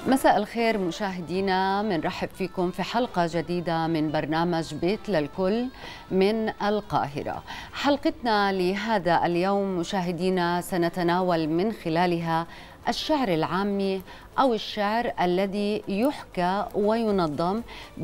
مساء الخير مشاهدينا منرحب فيكم في حلقة جديدة من برنامج بيت للكل من القاهرة حلقتنا لهذا اليوم مشاهدينا سنتناول من خلالها الشعر العامي أو الشعر الذي يحكى وينظم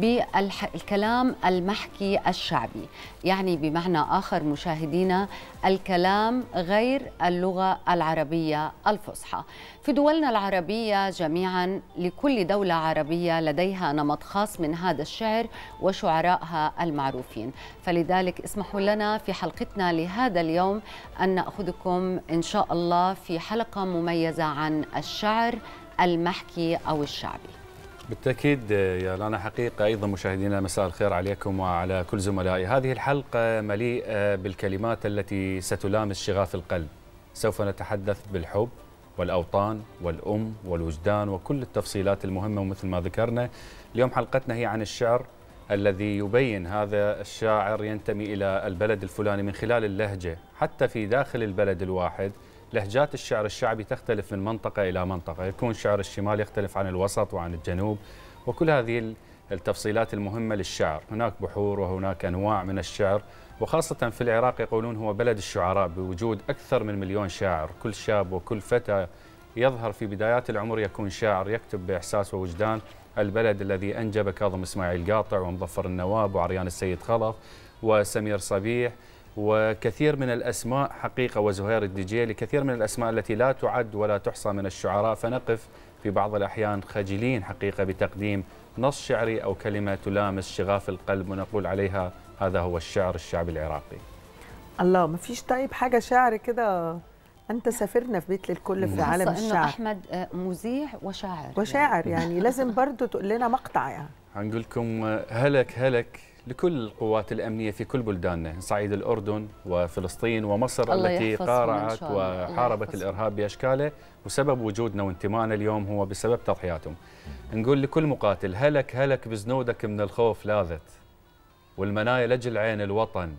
بالكلام المحكي الشعبي يعني بمعنى آخر مشاهدينا الكلام غير اللغة العربية الفصحى في دولنا العربية جميعا لكل دولة عربية لديها نمط خاص من هذا الشعر وشعرائها المعروفين فلذلك اسمحوا لنا في حلقتنا لهذا اليوم أن نأخذكم إن شاء الله في حلقة مميزة عن الشعر المحكي أو الشعبي بالتأكيد يا لانا حقيقة أيضا مشاهدينا مساء الخير عليكم وعلى كل زملائي هذه الحلقة مليئة بالكلمات التي ستلامس شغاف القلب سوف نتحدث بالحب والأوطان والأم والوجدان وكل التفصيلات المهمة ومثل ما ذكرنا اليوم حلقتنا هي عن الشعر الذي يبين هذا الشاعر ينتمي إلى البلد الفلاني من خلال اللهجة حتى في داخل البلد الواحد لهجات الشعر الشعبي تختلف من منطقة إلى منطقة يكون شعر الشمال يختلف عن الوسط وعن الجنوب وكل هذه التفصيلات المهمة للشعر هناك بحور وهناك أنواع من الشعر وخاصة في العراق يقولون هو بلد الشعراء بوجود أكثر من مليون شاعر كل شاب وكل فتى يظهر في بدايات العمر يكون شاعر يكتب بإحساس ووجدان البلد الذي أنجب كاظم إسماعيل قاطع ومظفر النواب وعريان السيد خلف وسمير صبيح وكثير من الأسماء حقيقة وزهير الدجيلي كثير من الأسماء التي لا تعد ولا تحصى من الشعراء فنقف في بعض الأحيان خجلين حقيقة بتقديم نص شعري أو كلمة تلامس شغاف القلب ونقول عليها هذا هو الشعر الشعبي العراقي الله ما فيش طيب حاجة شعر كده أنت سافرنا في بيت للكل في عالم إنه الشعر أحمد مذيع وشاعر وشاعر يعني لازم برضو تقول لنا مقطع يعني هنقول لكم هلك هلك لكل القوات الأمنية في كل بلداننا صعيد الأردن وفلسطين ومصر الله التي يحفظهم إن قارعت شاء الله. الله وحاربت يحفظهم. الإرهاب بأشكاله وسبب وجودنا وانتمائنا اليوم هو بسبب تضحياتهم نقول لكل مقاتل هلك هلك بزنودك من الخوف لاذت والمنايا لجل عين الوطن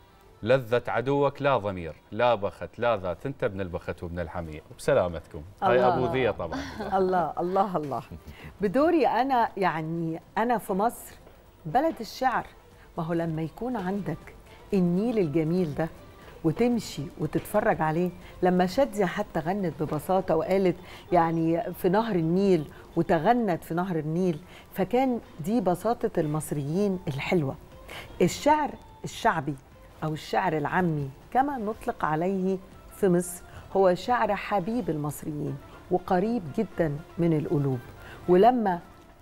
لذت عدوك لا ضمير لا بخت لا ذات انت ابن البخت وابن الحمير وبسلامتكم هاي الله. ابو ذيه طبعا الله الله الله بدوري أنا يعني أنا في مصر بلد الشعر ما هو لما يكون عندك النيل الجميل ده وتمشي وتتفرج عليه لما شادية حتى غنت ببساطة وقالت يعني في نهر النيل وتغنت في نهر النيل فكان دي بساطة المصريين الحلوة الشعر الشعبي أو الشعر العامي كما نطلق عليه في مصر هو شعر حبيب المصريين وقريب جدا من القلوب ولما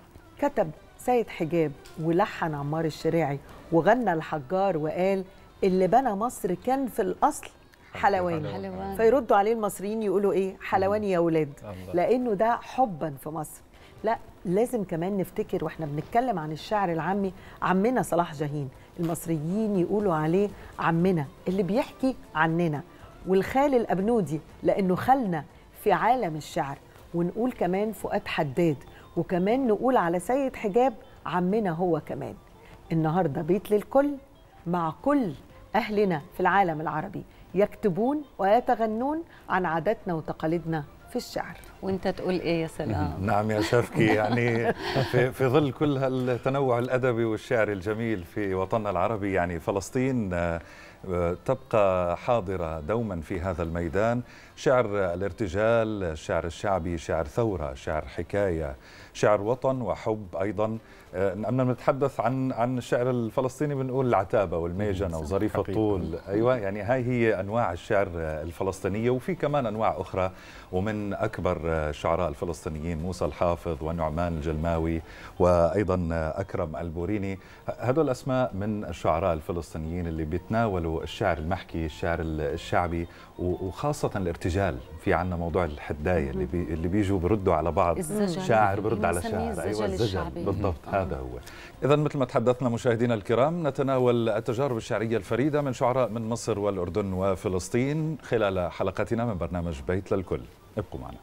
كتب سيد حجاب ولحن عمار الشريعي وغنى الحجار وقال اللي بنى مصر كان في الأصل حلواني حلوان. فيردوا عليه المصريين يقولوا ايه حلواني يا ولاد الله. لانه ده حبا في مصر لا لازم كمان نفتكر واحنا بنتكلم عن الشعر العامي عمنا صلاح جاهين المصريين يقولوا عليه عمنا اللي بيحكي عننا والخال الابنودي لانه خالنا في عالم الشعر ونقول كمان فؤاد حداد وكمان نقول على سيد حجاب عمنا هو كمان النهارده بيت للكل مع كل اهلنا في العالم العربي يكتبون ويتغنون عن عاداتنا وتقاليدنا في الشعر وانت تقول ايه يا سلام نعم يا شافكي يعني في, في ظل كل هالتنوع الادبي والشعري الجميل في وطننا العربي يعني فلسطين آه، آه، تبقى حاضره دوما في هذا الميدان شعر الارتجال الشعر الشعبي شعر ثوره شعر حكايه شعر وطن وحب ايضا آه، لما نتحدث عن عن الشعر الفلسطيني بنقول العتابه والميجنه وظريف حقيقة. الطول ايوه يعني هاي هي انواع الشعر الفلسطينيه وفي كمان انواع اخرى ومن اكبر الشعراء الفلسطينيين موسى الحافظ ونعمان الجلماوي وايضا اكرم البوريني هدول اسماء من الشعراء الفلسطينيين اللي بيتناولوا الشعر المحكي الشعر الشعبي وخاصه الارتجال في عندنا موضوع الحدايه اللي بي اللي بيجوا بردوا على بعض الزجل. شاعر برد على بنسميه شاعر الزجل الزجل الشعبي. بالضبط هذا هو اذا مثل ما تحدثنا مشاهدينا الكرام نتناول التجارب الشعريه الفريده من شعراء من مصر والاردن وفلسطين خلال حلقتنا من برنامج بيت للكل ابقوا معنا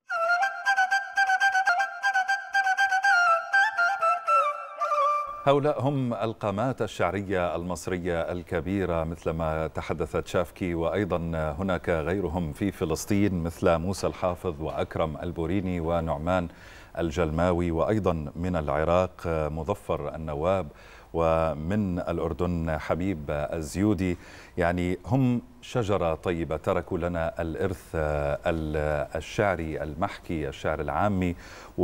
هؤلاء هم القامات الشعرية المصرية الكبيرة مثلما تحدثت شافكي وأيضا هناك غيرهم في فلسطين مثل موسى الحافظ وأكرم البوريني ونعمان الجلماوي وأيضا من العراق مظفر النواب ومن الأردن حبيب الزيودي يعني هم شجرة طيبة تركوا لنا الإرث الشعري المحكي الشعر العامي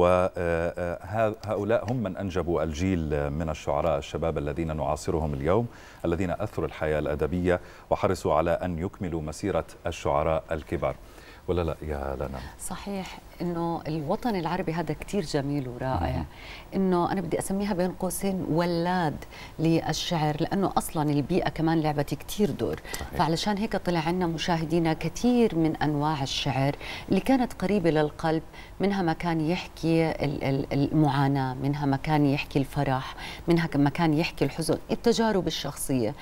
وهؤلاء هم من أنجبوا الجيل من الشعراء الشباب الذين نعاصرهم اليوم الذين أثروا الحياة الأدبية وحرصوا على أن يكملوا مسيرة الشعراء الكبار ولا لا يا لنا صحيح انه الوطن العربي هذا كثير جميل ورائع انه انا بدي اسميها بين قوسين ولاد للشعر لانه اصلا البيئه كمان لعبت كثير دور صحيح. فعلشان هيك طلع عنا مشاهدينا كثير من انواع الشعر اللي كانت قريبه للقلب منها ما كان يحكي المعاناه منها ما كان يحكي الفرح منها ما كان يحكي الحزن التجارب الشخصيه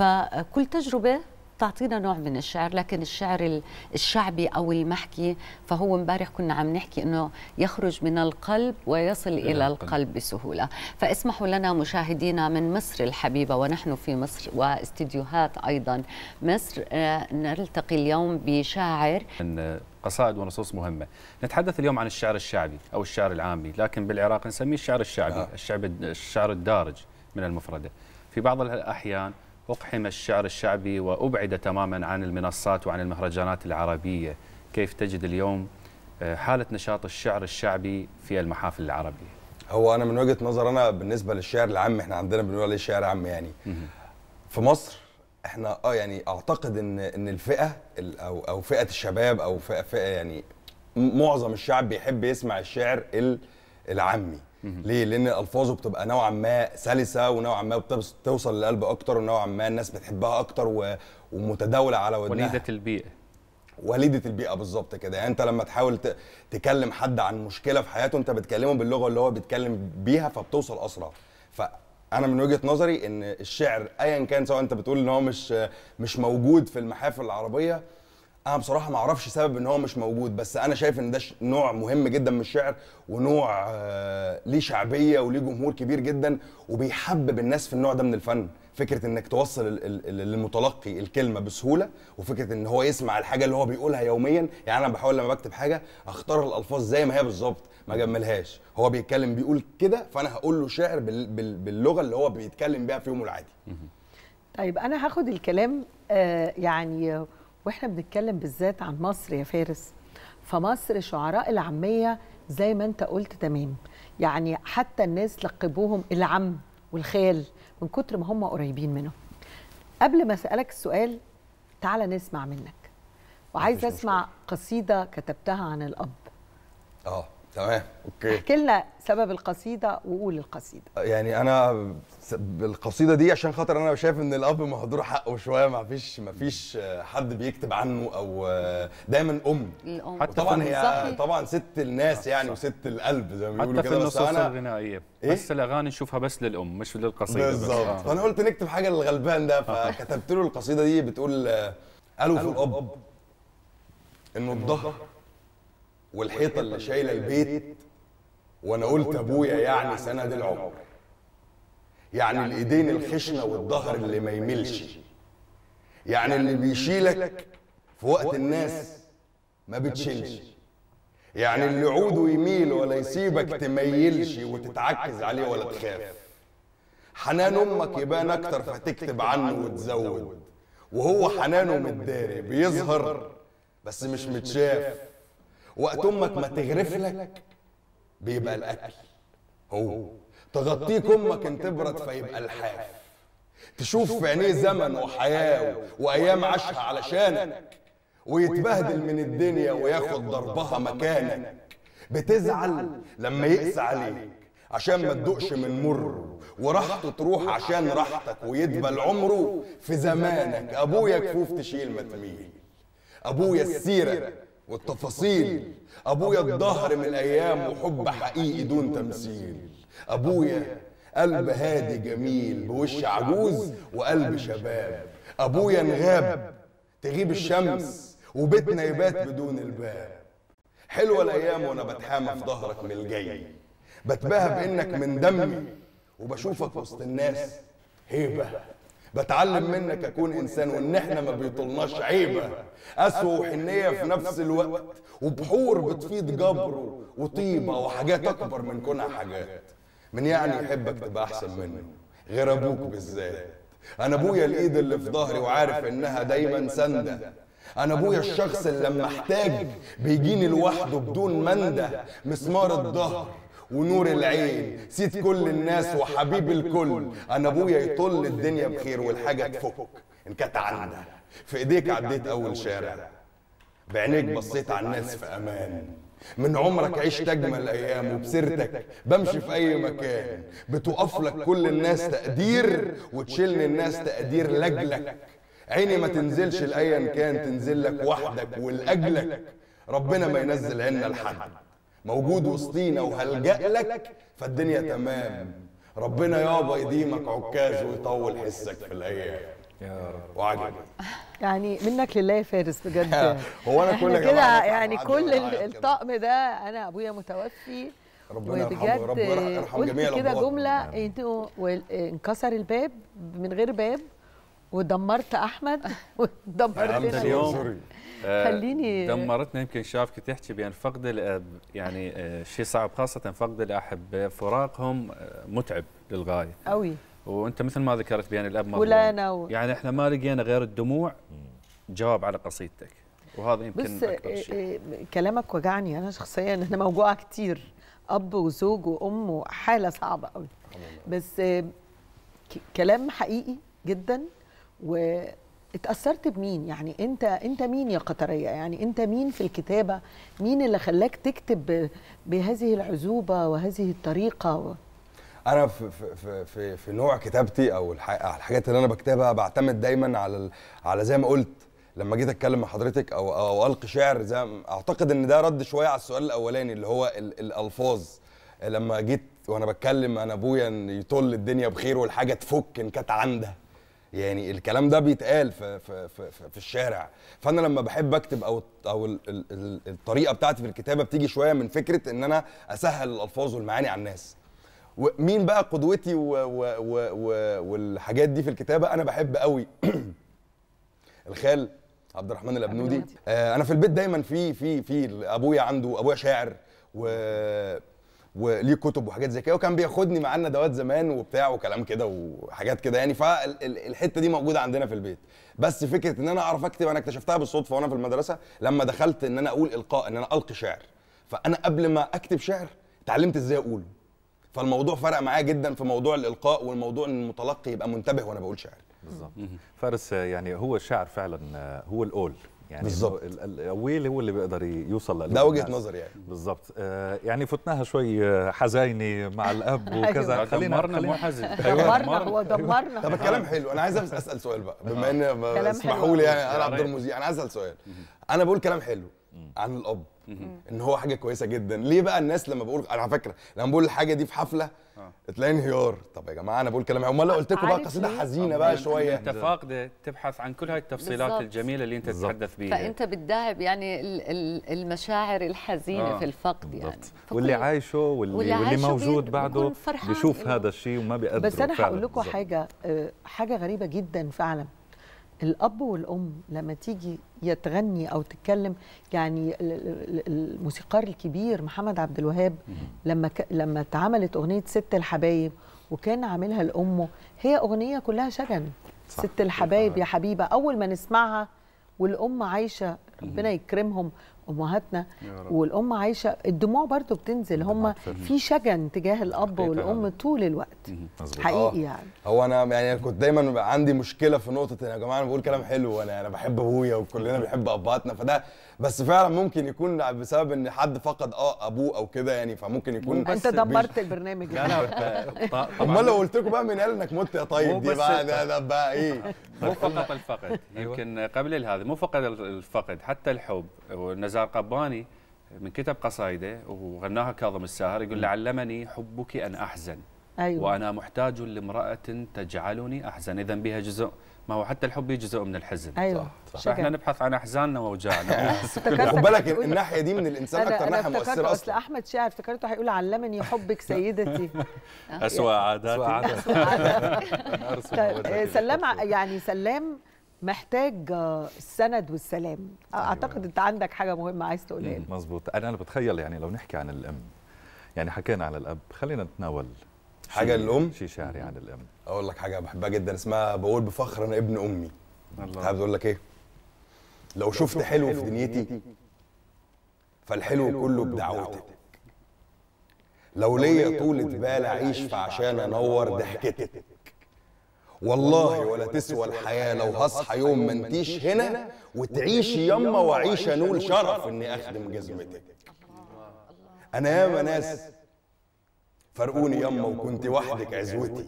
فكل تجربه تعطينا نوع من الشعر لكن الشعر الشعبي او المحكي فهو امبارح كنا عم نحكي انه يخرج من القلب ويصل الى القلب بسهوله فاسمحوا لنا مشاهدينا من مصر الحبيبه ونحن في مصر واستديوهات ايضا مصر آه، نلتقي اليوم بشاعر قصائد ونصوص مهمة نتحدث اليوم عن الشعر الشعبي أو الشعر العامي لكن بالعراق نسميه الشعر الشعبي آه. الشعب الشعر الدارج من المفردة في بعض الأحيان أقحم الشعر الشعبي وأبعد تماما عن المنصات وعن المهرجانات العربية كيف تجد اليوم آه، حالة نشاط الشعر الشعبي في المحافل العربية هو أنا من وجهة نظر أنا بالنسبة للشعر العام إحنا عندنا بنقول عليه شعر عام يعني في مصر احنا اه يعني اعتقد ان ان الفئه او او فئه الشباب او فئه, فئة يعني معظم الشعب بيحب يسمع الشعر العامي ليه؟ لان الفاظه بتبقى نوعا ما سلسه ونوعا ما بتوصل للقلب اكتر ونوعا ما الناس بتحبها اكتر ومتداوله على ودنها وليده البيئه وليده البيئه بالظبط كده يعني انت لما تحاول تكلم حد عن مشكله في حياته انت بتكلمه باللغه اللي هو بيتكلم بيها فبتوصل اسرع فانا من وجهه نظري ان الشعر ايا كان سواء انت بتقول ان هو مش مش موجود في المحافل العربيه انا بصراحه ما اعرفش سبب ان هو مش موجود بس انا شايف ان ده نوع مهم جدا من الشعر ونوع آه ليه شعبيه وليه جمهور كبير جدا وبيحبب الناس في النوع ده من الفن فكره انك توصل للمتلقي الكلمه بسهوله وفكره ان هو يسمع الحاجه اللي هو بيقولها يوميا يعني انا بحاول لما بكتب حاجه اختار الالفاظ زي ما هي بالظبط ما اجملهاش هو بيتكلم بيقول كده فانا هقول له شعر باللغه اللي هو بيتكلم بيها في يومه العادي طيب انا هاخد الكلام آه يعني واحنا بنتكلم بالذات عن مصر يا فارس فمصر شعراء العاميه زي ما انت قلت تمام يعني حتى الناس لقبوهم العم والخال من كتر ما هم قريبين منهم قبل ما اسالك السؤال تعالى نسمع منك وعايز اسمع قصيده كتبتها عن الاب اه تمام اوكي احكي لنا سبب القصيده وقول القصيده يعني انا القصيده دي عشان خاطر انا شايف ان الاب مهدور حقه شويه ما فيش ما فيش حد بيكتب عنه او دايما ام الام حتى طبعا هي صحيح. طبعا ست الناس يعني وست القلب زي ما بيقولوا كده حتى في النصوص الغنائيه إيه؟ بس الاغاني نشوفها بس للام مش للقصيده بالظبط آه. فانا قلت نكتب حاجه للغلبان ده فكتبت له القصيده دي بتقول قالوا في الاب انه الظهر والحيطه اللي شايله البيت وانا قلت ابويا يعني سند العمر يعني الايدين الخشنه والظهر اللي ما يملش يعني اللي بيشيلك في وقت الناس ما بتشيلش يعني اللي عوده يميل ولا يسيبك تميلش وتتعكز عليه ولا تخاف حنان امك يبان اكتر فتكتب عنه وتزود وهو حنانه متداري بيظهر بس مش متشاف وقت امك ما تغرف لك بيبقى الاكل هو تغطيك امك ان تبرد فيبقى الحاف تشوف في عينيه زمن وحياه وايام عاشها علشانك ويتبهدل من الدنيا وياخد ضربها مكانك بتزعل لما يقسى عليك عشان ما تدوقش من مر وراحته تروح عشان راحتك ويدبل عمره في زمانك ابويا كفوف تشيل ما تميل ابويا السيره والتفاصيل ابويا الظهر من الايام وحب حقيقي دون تمثيل ابويا قلب هادي جميل بوش عجوز وقلب شباب ابويا انغاب تغيب الشمس وبيتنا يبات بدون الباب حلوه الايام وانا بتحامى في ظهرك من الجاي بتباهى بانك من دمي وبشوفك وسط الناس هيبه بتعلم منك اكون انسان وان احنا ما بيطولناش عيبه قسوه وحنيه في نفس الوقت وبحور بتفيض جبر وطيبه وحاجات اكبر من كونها حاجات من يعني يحبك تبقى احسن منه غير ابوك بالذات انا ابويا الايد اللي في ظهري وعارف انها دايما سنده انا ابويا الشخص اللي لما احتاج بيجيني لوحده بدون منده مسمار الظهر ونور العين سيد كل الناس وحبيب الكل انا ابويا يطل الدنيا بخير والحاجه تفك ان كانت عندها في ايديك عديت اول شارع بعينيك بصيت على الناس في امان من عمرك عشت اجمل ايام وبسيرتك بمشي في اي مكان بتوقف لك كل الناس تقدير وتشيلني الناس تقدير لاجلك عيني ما تنزلش لايا كان تنزل لك وحدك ولاجلك ربنا ما ينزل عنا لحد موجود وسطينا وهلجأ لك فالدنيا تمام ربنا يابا يديمك عكاز ويطول حسك في الايام يا رب وعجب يعني منك لله يا فارس بجد هو انا كل احنا يا كده جماعة يعني عجب كل وعجب ال- كده. الطقم ده انا ابويا متوفي ربنا يرحمه يا رب وبجد ويرحم- يرحم جميع قلت كده الأبوات. جمله انتوا وال- انكسر الباب من غير باب ودمرت احمد ودمرتنا اليوم آه، خليني- دمرتنا يمكن شافك تحكي بان فقد الاب يعني آه، شيء صعب خاصه فقد الاحبه فراقهم آه، متعب للغايه قوي وانت مثل ما ذكرت بان الاب مظلوم ولانا و... يعني احنا ما لقينا غير الدموع جواب على قصيدتك وهذا يمكن بص اكبر إيه شيء إيه كلامك وجعني انا شخصيا انا موجوعه كتير اب وزوج وام وحاله صعبه قوي بس آه، ك- كلام حقيقي جدا واتأثرت بمين يعني انت انت مين يا قطريه يعني انت مين في الكتابه مين اللي خلاك تكتب ب- بهذه العذوبه وهذه الطريقه و... انا في في في في, في نوع كتابتي او الح- الحاجات اللي انا بكتبها بعتمد دايما على ال- على زي ما قلت لما جيت اتكلم مع حضرتك او او القي شعر زي ما- اعتقد ان ده رد شويه على السؤال الاولاني اللي هو ال- الالفاظ لما جيت وانا بتكلم انا ابويا إن يطل الدنيا بخير والحاجه تفك ان كانت عندها يعني الكلام ده بيتقال في في في, في, في الشارع فانا لما بحب اكتب او او ال ال ال الطريقه بتاعتي في الكتابه بتيجي شويه من فكره ان انا اسهل الالفاظ والمعاني على الناس ومين بقى قدوتي و و و و والحاجات دي في الكتابه انا بحب قوي الخال عبد الرحمن الابنودي أبنودي. آه انا في البيت دايما في في في ابويا عنده ابويا شاعر و وليه كتب وحاجات زي كده وكان بياخدني معاه ندوات زمان وبتاع وكلام كده وحاجات كده يعني فالحته دي موجوده عندنا في البيت بس فكره ان انا اعرف اكتب انا اكتشفتها بالصدفه وانا في المدرسه لما دخلت ان انا اقول القاء ان انا القي شعر فانا قبل ما اكتب شعر اتعلمت ازاي اقوله فالموضوع فرق معايا جدا في موضوع الالقاء والموضوع ان المتلقي يبقى منتبه وانا بقول شعر بالظبط فارس يعني هو الشعر فعلا هو الاول يعني بالظبط. ال- ال- الاول هو اللي بيقدر يوصل لقلوب ده وجهه الناس. نظري يعني بالضبط آه، يعني فتناها شوي آه، حزينه مع الاب وكذا أيوة. دمرنا مو حزن دمرنا هو دمرنا طب الكلام حلو انا عايز أس- اسال سؤال بقى بما ان كلام اسمحوا حلو لي أوي. يعني انا يا عبد ريت. المذيع انا عايز اسال سؤال انا بقول كلام حلو عن الاب ان هو حاجه كويسه جدا ليه بقى الناس لما بقول انا على فكره لما بقول الحاجه دي في حفله تلاقي انهيار طب يا جماعه انا بقول كلام حلو امال لو قلت لكم بقى عارف قصيده ليه؟ حزينه بقى انت شويه فاقده تبحث عن كل هاي التفصيلات بالضبط. الجميله اللي انت بالضبط. تتحدث بيها فانت بتداعب يعني ال- ال- المشاعر الحزينه آه. في الفقد يعني بالضبط فكل- واللي عايشه واللي, واللي واللي عايشه موجود بي- بعده بيكون فرحان بيشوف إنه- هذا الشيء وما بيقدره بس انا فعلاً. هقول لكم بالضبط. حاجه آه، حاجه غريبه جدا فعلا الاب والام لما تيجي يتغني او تتكلم يعني ال- ال- الموسيقار الكبير محمد عبد الوهاب لما ك... لما اتعملت اغنيه ست الحبايب وكان عاملها لامه هي اغنيه كلها شجن صح. ست الحبايب يا حبيبه اول ما نسمعها والام عايشه ربنا يكرمهم امهاتنا يا رب. والام عايشه الدموع برضو بتنزل هم في شجن تجاه الاب حقيقة والام هذا. طول الوقت مظبوط. حقيقي آه. يعني هو انا يعني كنت دايما بيبقى عندي مشكله في نقطه ان يا جماعه انا بقول كلام حلو وانا انا بحب ابويا وكلنا بنحب ابهاتنا فده بس فعلا ممكن يكون بسبب ان حد فقد اه ابوه او كده يعني فممكن يكون انت دمرت البرنامج لا لا ط- طبعا امال لو قلت لكم بقى مين قال انك مت يا مو طيب دي بس- بقى ده, ده بقى ايه مو فقط الفقد يمكن قبل هذا مو فقط الفقد حتى الحب ونزار قباني من كتب قصائده وغناها كاظم الساهر يقول لعلمني حبك ان احزن أيوة. وانا محتاج لامراه تجعلني احزن اذا بها جزء ما هو حتى الحب جزء من الحزن ايوه فاحنا نبحث عن احزاننا واوجاعنا افتكرتك خد بالك هتقول- الناحيه دي من الانسان انا اكتر انا ناحيه افتكرته مؤثره اصل اصلا احمد شاعر افتكرته هيقول علمني حبك سيدتي اسوا عاداتي أرسم طيب، وجهك آه، سلام ع- للخطوة. يعني سلام محتاج آه، السند والسلام اعتقد انت عندك حاجه مهمه عايز تقولها لي مزبوط انا انا بتخيل يعني لو نحكي عن الام يعني حكينا عن الاب خلينا نتناول حاجة شيء- الأم؟ شيء شعري عن الام اقول لك حاجه بحبها جدا اسمها بقول بفخر انا ابن امي الله. حابب اقول لك ايه لو شفت حلو في دنيتي فالحلو كله بدعوتك لو ليا طولة بال اعيش فعشان انور ضحكتك والله ولا تسوى الحياة لو هصحى يوم ما انتيش هنا وتعيشي يما واعيش انول شرف اني اخدم جزمتك انا ياما ناس فرقوني يما وكنت وحدك عزوتي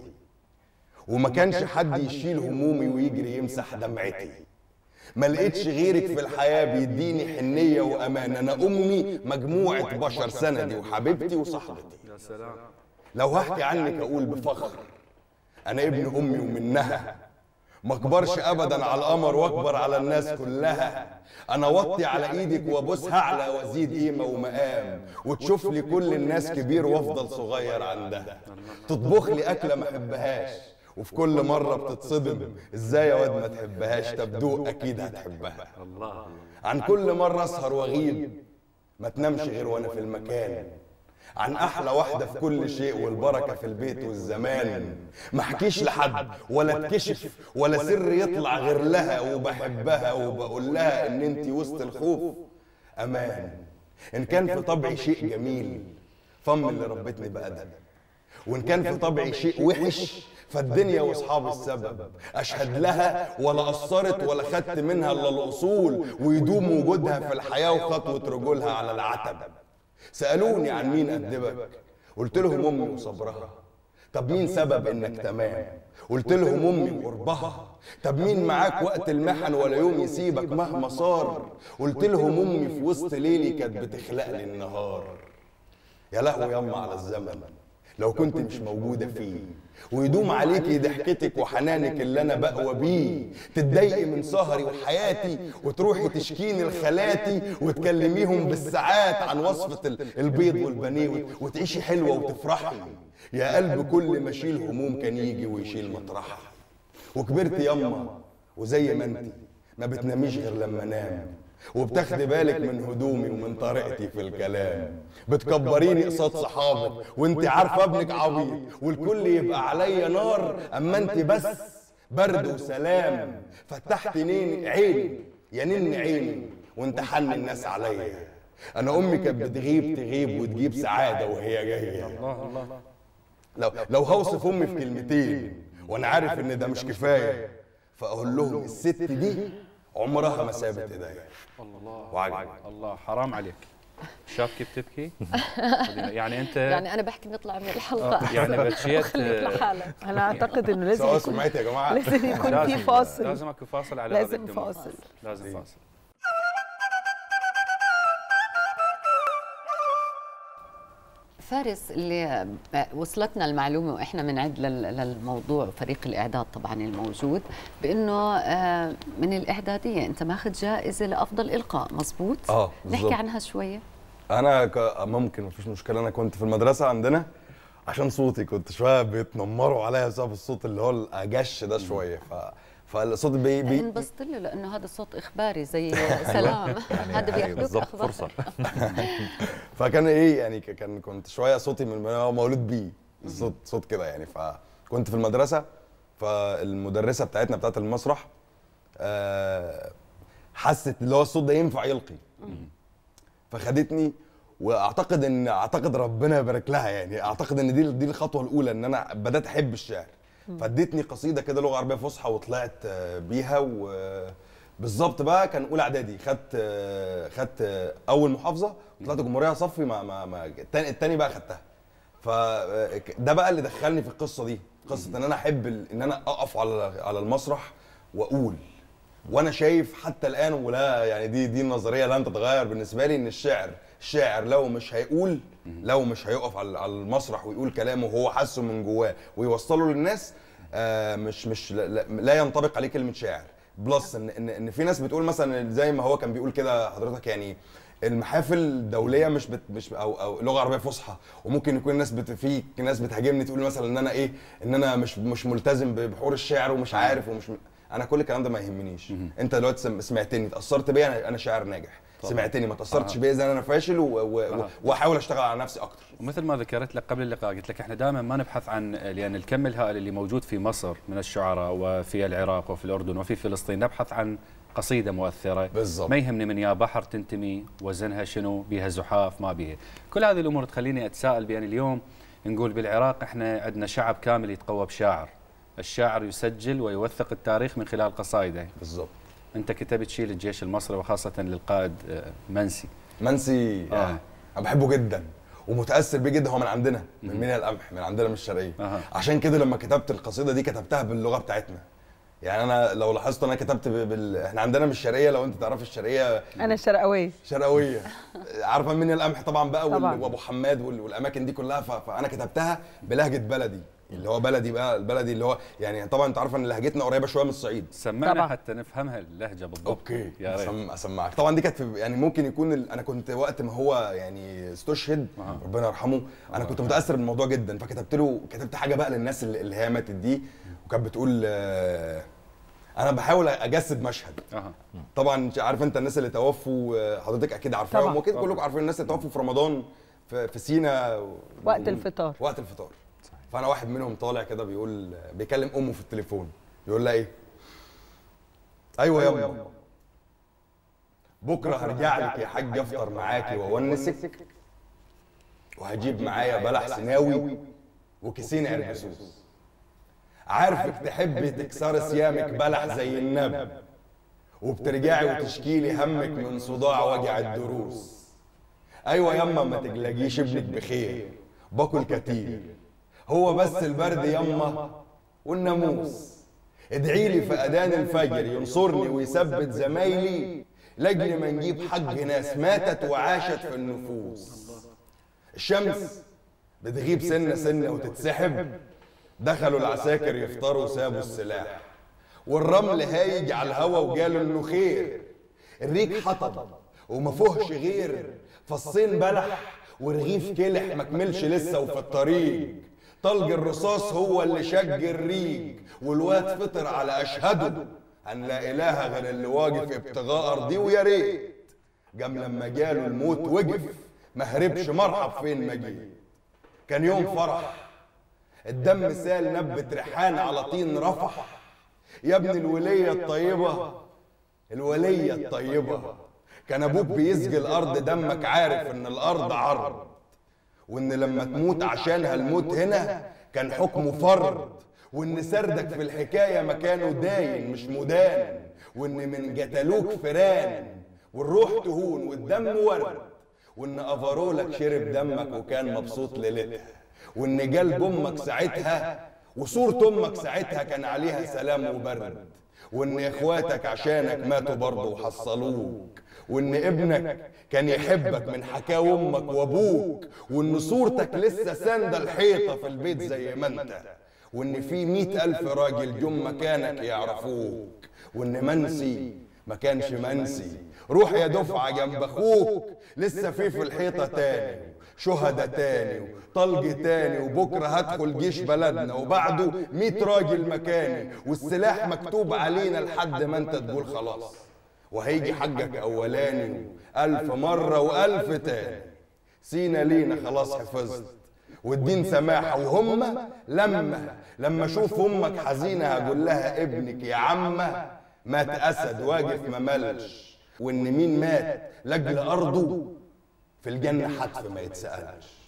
وما كانش حد يشيل همومي ويجري يمسح دمعتي ما لقيتش غيرك في الحياة بيديني حنية وأمان أنا أمي مجموعة بشر سندي وحبيبتي وصاحبتي يا سلام لو هحكي عنك أقول بفخر أنا ابن أمي ومنها ما اكبرش أبدا على القمر وأكبر على الناس كلها أنا وطي على إيدك وأبوسها أعلى وأزيد قيمة ومقام وتشوف لي كل الناس كبير وأفضل صغير عندها تطبخ لي أكلة ما أحبهاش وفي كل مرة بتتصدم ازاي يا واد ما تحبهاش تبدوق اكيد هتحبها الله عن كل مرة اسهر واغيب ما تنامش غير وانا في المكان عن احلى واحدة في كل شيء والبركة في البيت والزمان ما احكيش لحد ولا اتكشف ولا سر يطلع غير لها وبحبها وبقول لها ان انتي وسط الخوف امان ان كان في طبعي شيء جميل فم اللي ربتني بأدب وان كان في طبعي شيء وحش فالدنيا واصحاب السبب اشهد لها ولا قصرت ولا خدت منها الا الاصول ويدوم وجودها في الحياه وخطوه رجولها على العتب سالوني عن مين ادبك قلت لهم امي وصبرها طب مين سبب انك تمام قلت لهم امي وقربها طب مين معاك وقت المحن ولا يوم يسيبك مهما صار قلت لهم امي في وسط ليلي كانت بتخلق لي النهار يا لهوي ياما على الزمن لو كنت مش موجودة فيه ويدوم عليكي ضحكتك وحنانك اللي أنا بقوى بيه تتضايقي من سهري وحياتي وتروحي تشكيني لخالاتي وتكلميهم بالساعات عن وصفة ال- البيض والبانيه وتعيشي حلوة وتفرحي يا قلب كل ما اشيل هموم كان يجي ويشيل مطرحها وكبرت يما وزي ما انتي ما بتناميش غير لما انام وبتاخدي بالك من هدومي ومن طريقتي في الكلام بتكبريني قصاد صحابك وانت عارفه ابنك عبيط والكل يبقى عليا نار اما انت بس برد وسلام فتحت نين عيني يا نن عيني وانت حن الناس عليا انا امي كانت بتغيب تغيب وتجيب سعاده وهي جايه الله الله لو لو هوصف امي في كلمتين وانا عارف ان ده مش كفايه فاقول لهم الست دي عمرها ما سابت ايديا الله وعجب الله حرام عليك شاف كيف تبكي يعني انت يعني انا بحكي نطلع من الحلقه يعني بتشيت خليك لحالك انا اعتقد انه لازم سواء يكون سمعت يا جماعه لازم يكون في فاصل لازم اكو فاصل على لازم هذا الدموع. فاصل. لازم فاصل فارس اللي وصلتنا المعلومه واحنا بنعد لل- للموضوع فريق الاعداد طبعا الموجود بانه آه، من الاعداديه انت ماخذ جائزه لافضل القاء مزبوط اه بالظبط. نحكي عنها شويه انا ك... ممكن مفيش مشكله انا كنت في المدرسه عندنا عشان صوتي كنت شويه بيتنمروا عليا بسبب الصوت اللي هو الاجش ده شويه ف... فالصوت بي... بي... انبسط له لانه هذا صوت اخباري زي سلام هذا يعني بياخذوك بالضبط اخبار فرصه فكان ايه يعني ك- كان كنت شويه صوتي من أنا مولود بيه الصوت صوت كده يعني فكنت في المدرسه فالمدرسه بتاعتنا بتاعت المسرح آه، حست اللي هو الصوت ده ينفع يلقي فخدتني واعتقد ان اعتقد ربنا يبارك لها يعني اعتقد ان دي دي الخطوه الاولى ان انا بدات احب الشعر فادتني قصيده كده لغه عربيه فصحى وطلعت آه، بيها وبالظبط بقى كان اولى اعدادي خدت آه، خدت آه، اول محافظه طلعت جمهوريه صفي ما ما ما التاني, التاني بقى خدتها فده بقى اللي دخلني في القصه دي قصه ان انا احب ال- ان انا اقف على على المسرح واقول وانا شايف حتى الان ولا يعني دي دي النظريه لن تتغير بالنسبه لي ان الشعر الشاعر لو مش هيقول لو مش هيقف على على المسرح ويقول كلامه وهو حاسه من جواه ويوصله للناس آه مش مش لا, لا- لا ينطبق عليه كلمه شاعر بلس ان ان ان في ناس بتقول مثلا زي ما هو كان بيقول كده حضرتك يعني المحافل الدوليه مش بت مش او او لغه عربيه فصحى وممكن يكون الناس بت في ناس بتهاجمني تقول مثلا ان انا ايه ان انا مش مش ملتزم بحور الشعر ومش عارف ومش انا كل الكلام ده ما يهمنيش انت دلوقتي سم- سمعتني اتاثرت بيا انا انا شاعر ناجح سمعتني ما اتاثرتش بيا اذا انا فاشل و- و- و- واحاول اشتغل على نفسي اكتر ومثل ما ذكرت لك قبل اللقاء قلت لك احنا دائما ما نبحث عن لان الكم الهائل اللي موجود في مصر من الشعراء وفي العراق وفي الاردن وفي فلسطين نبحث عن قصيده مؤثره بالضبط. ما يهمني من يا بحر تنتمي وزنها شنو بها زحاف ما بها كل هذه الامور تخليني اتساءل بان اليوم نقول بالعراق احنا عندنا شعب كامل يتقوى بشاعر الشاعر يسجل ويوثق التاريخ من خلال قصائده بالظبط انت كتبت شيء للجيش المصري وخاصه للقائد آه، منسي منسي آه. آه. انا بحبه جدا ومتاثر بيه جدا هو من عندنا من مينا القمح من عندنا من الشرقيه أها. عشان كده لما كتبت القصيده دي كتبتها باللغه بتاعتنا يعني انا لو لاحظت انا كتبت ب- بال... احنا عندنا من الشرقيه لو انت تعرف الشرقيه انا شرقاويه شرقويه عارفه مين القمح طبعا بقى وال- طبعاً. وابو حماد وال- والاماكن دي كلها ف... فانا كتبتها بلهجه بلدي اللي هو بلدي بقى البلدي اللي هو يعني طبعا انت عارفه ان لهجتنا قريبه شويه من الصعيد سمعنا طبعاً. حتى نفهمها اللهجه بالضبط اوكي يا ريت أسم- اسمعك طبعا دي كانت في- يعني ممكن يكون ال... انا كنت وقت ما هو يعني استشهد أها. ربنا يرحمه انا كنت متاثر بالموضوع جدا فكتبت له كتبت حاجه بقى للناس اللي, اللي هي ماتت دي وكانت بتقول آه، انا بحاول اجسد مشهد اها طبعا عارف انت الناس اللي توفوا آه، حضرتك اكيد عارفاهم طبعاً. واكيد كلكم عارفين الناس اللي توفوا في رمضان في, في سينا وقت الفطار وقت الفطار فانا واحد منهم طالع كده بيقول بيكلم امه في التليفون بيقول لها ايه ايوه يا امه بكره هرجع لك يا حاج افطر معاكي واونسك وهجيب معايا بلح سيناوي وكيسين عربسوس عارفك تحبي تكسري صيامك بلح زي النب وبترجعي وتشكيلي همك من صداع وجع الدروس ايوه يما ما تقلقيش ابنك بخير باكل كتير هو بس البرد يما والناموس ادعي لي في اذان الفجر ينصرني ويثبت زمايلي لاجل ما نجيب حق ناس ماتت وعاشت في النفوس الشمس بتغيب سنه سنه وتتسحب دخلوا العساكر يفطروا وسابوا السلاح والرمل هايج على الهوا وجاله انه خير الريق حطب وما فيهش غير فصين بلح ورغيف كلح ما كملش لسه وفي الطريق طلق الرصاص هو اللي شج الريق والواد فطر على اشهده ان لا اله غير اللي واقف ابتغاء ارضي ويا ريت جام لما جاله الموت وقف ما هربش مرحب فين ما جيت كان يوم فرح الدم سال نبت ريحان على طين رفح يا ابن الولية الطيبة الولية الطيبة كان ابوك بيسقي الارض دمك عارف ان الارض عرض وان لما تموت عشانها الموت هنا كان حكمه فرض وان سردك في الحكاية مكانه داين مش مدان وان من جتلوك فران والروح تهون والدم ورد وان افارولك شرب دمك وكان مبسوط ليلتها وان قلب امك ساعتها وصورة امك ساعتها كان عليها سلام وبرد وان اخواتك عشانك ماتوا برضه وحصلوك وان ابنك كان يحبك من حكاوي امك وابوك وان صورتك لسه ساندة الحيطة في البيت زي ما انت وان في مئة الف راجل جم مكانك يعرفوك وان منسي ما كانش منسي روح يا دفعة جنب اخوك لسه في في الحيطة تاني شهداء تاني وطلق تاني وبكرة هدخل جيش بلدنا وبعده مئة راجل مكاني والسلاح مكتوب علينا لحد ما انت تقول خلاص وهيجي حقك اولاني الف مرة والف تاني سينا لينا خلاص حفظت والدين سماحة وهم لما لما اشوف امك حزينة هقول لها ابنك يا عمة مات اسد واقف ما ملش وان مين مات لاجل ارضه في الجنة حتف ما يتسألش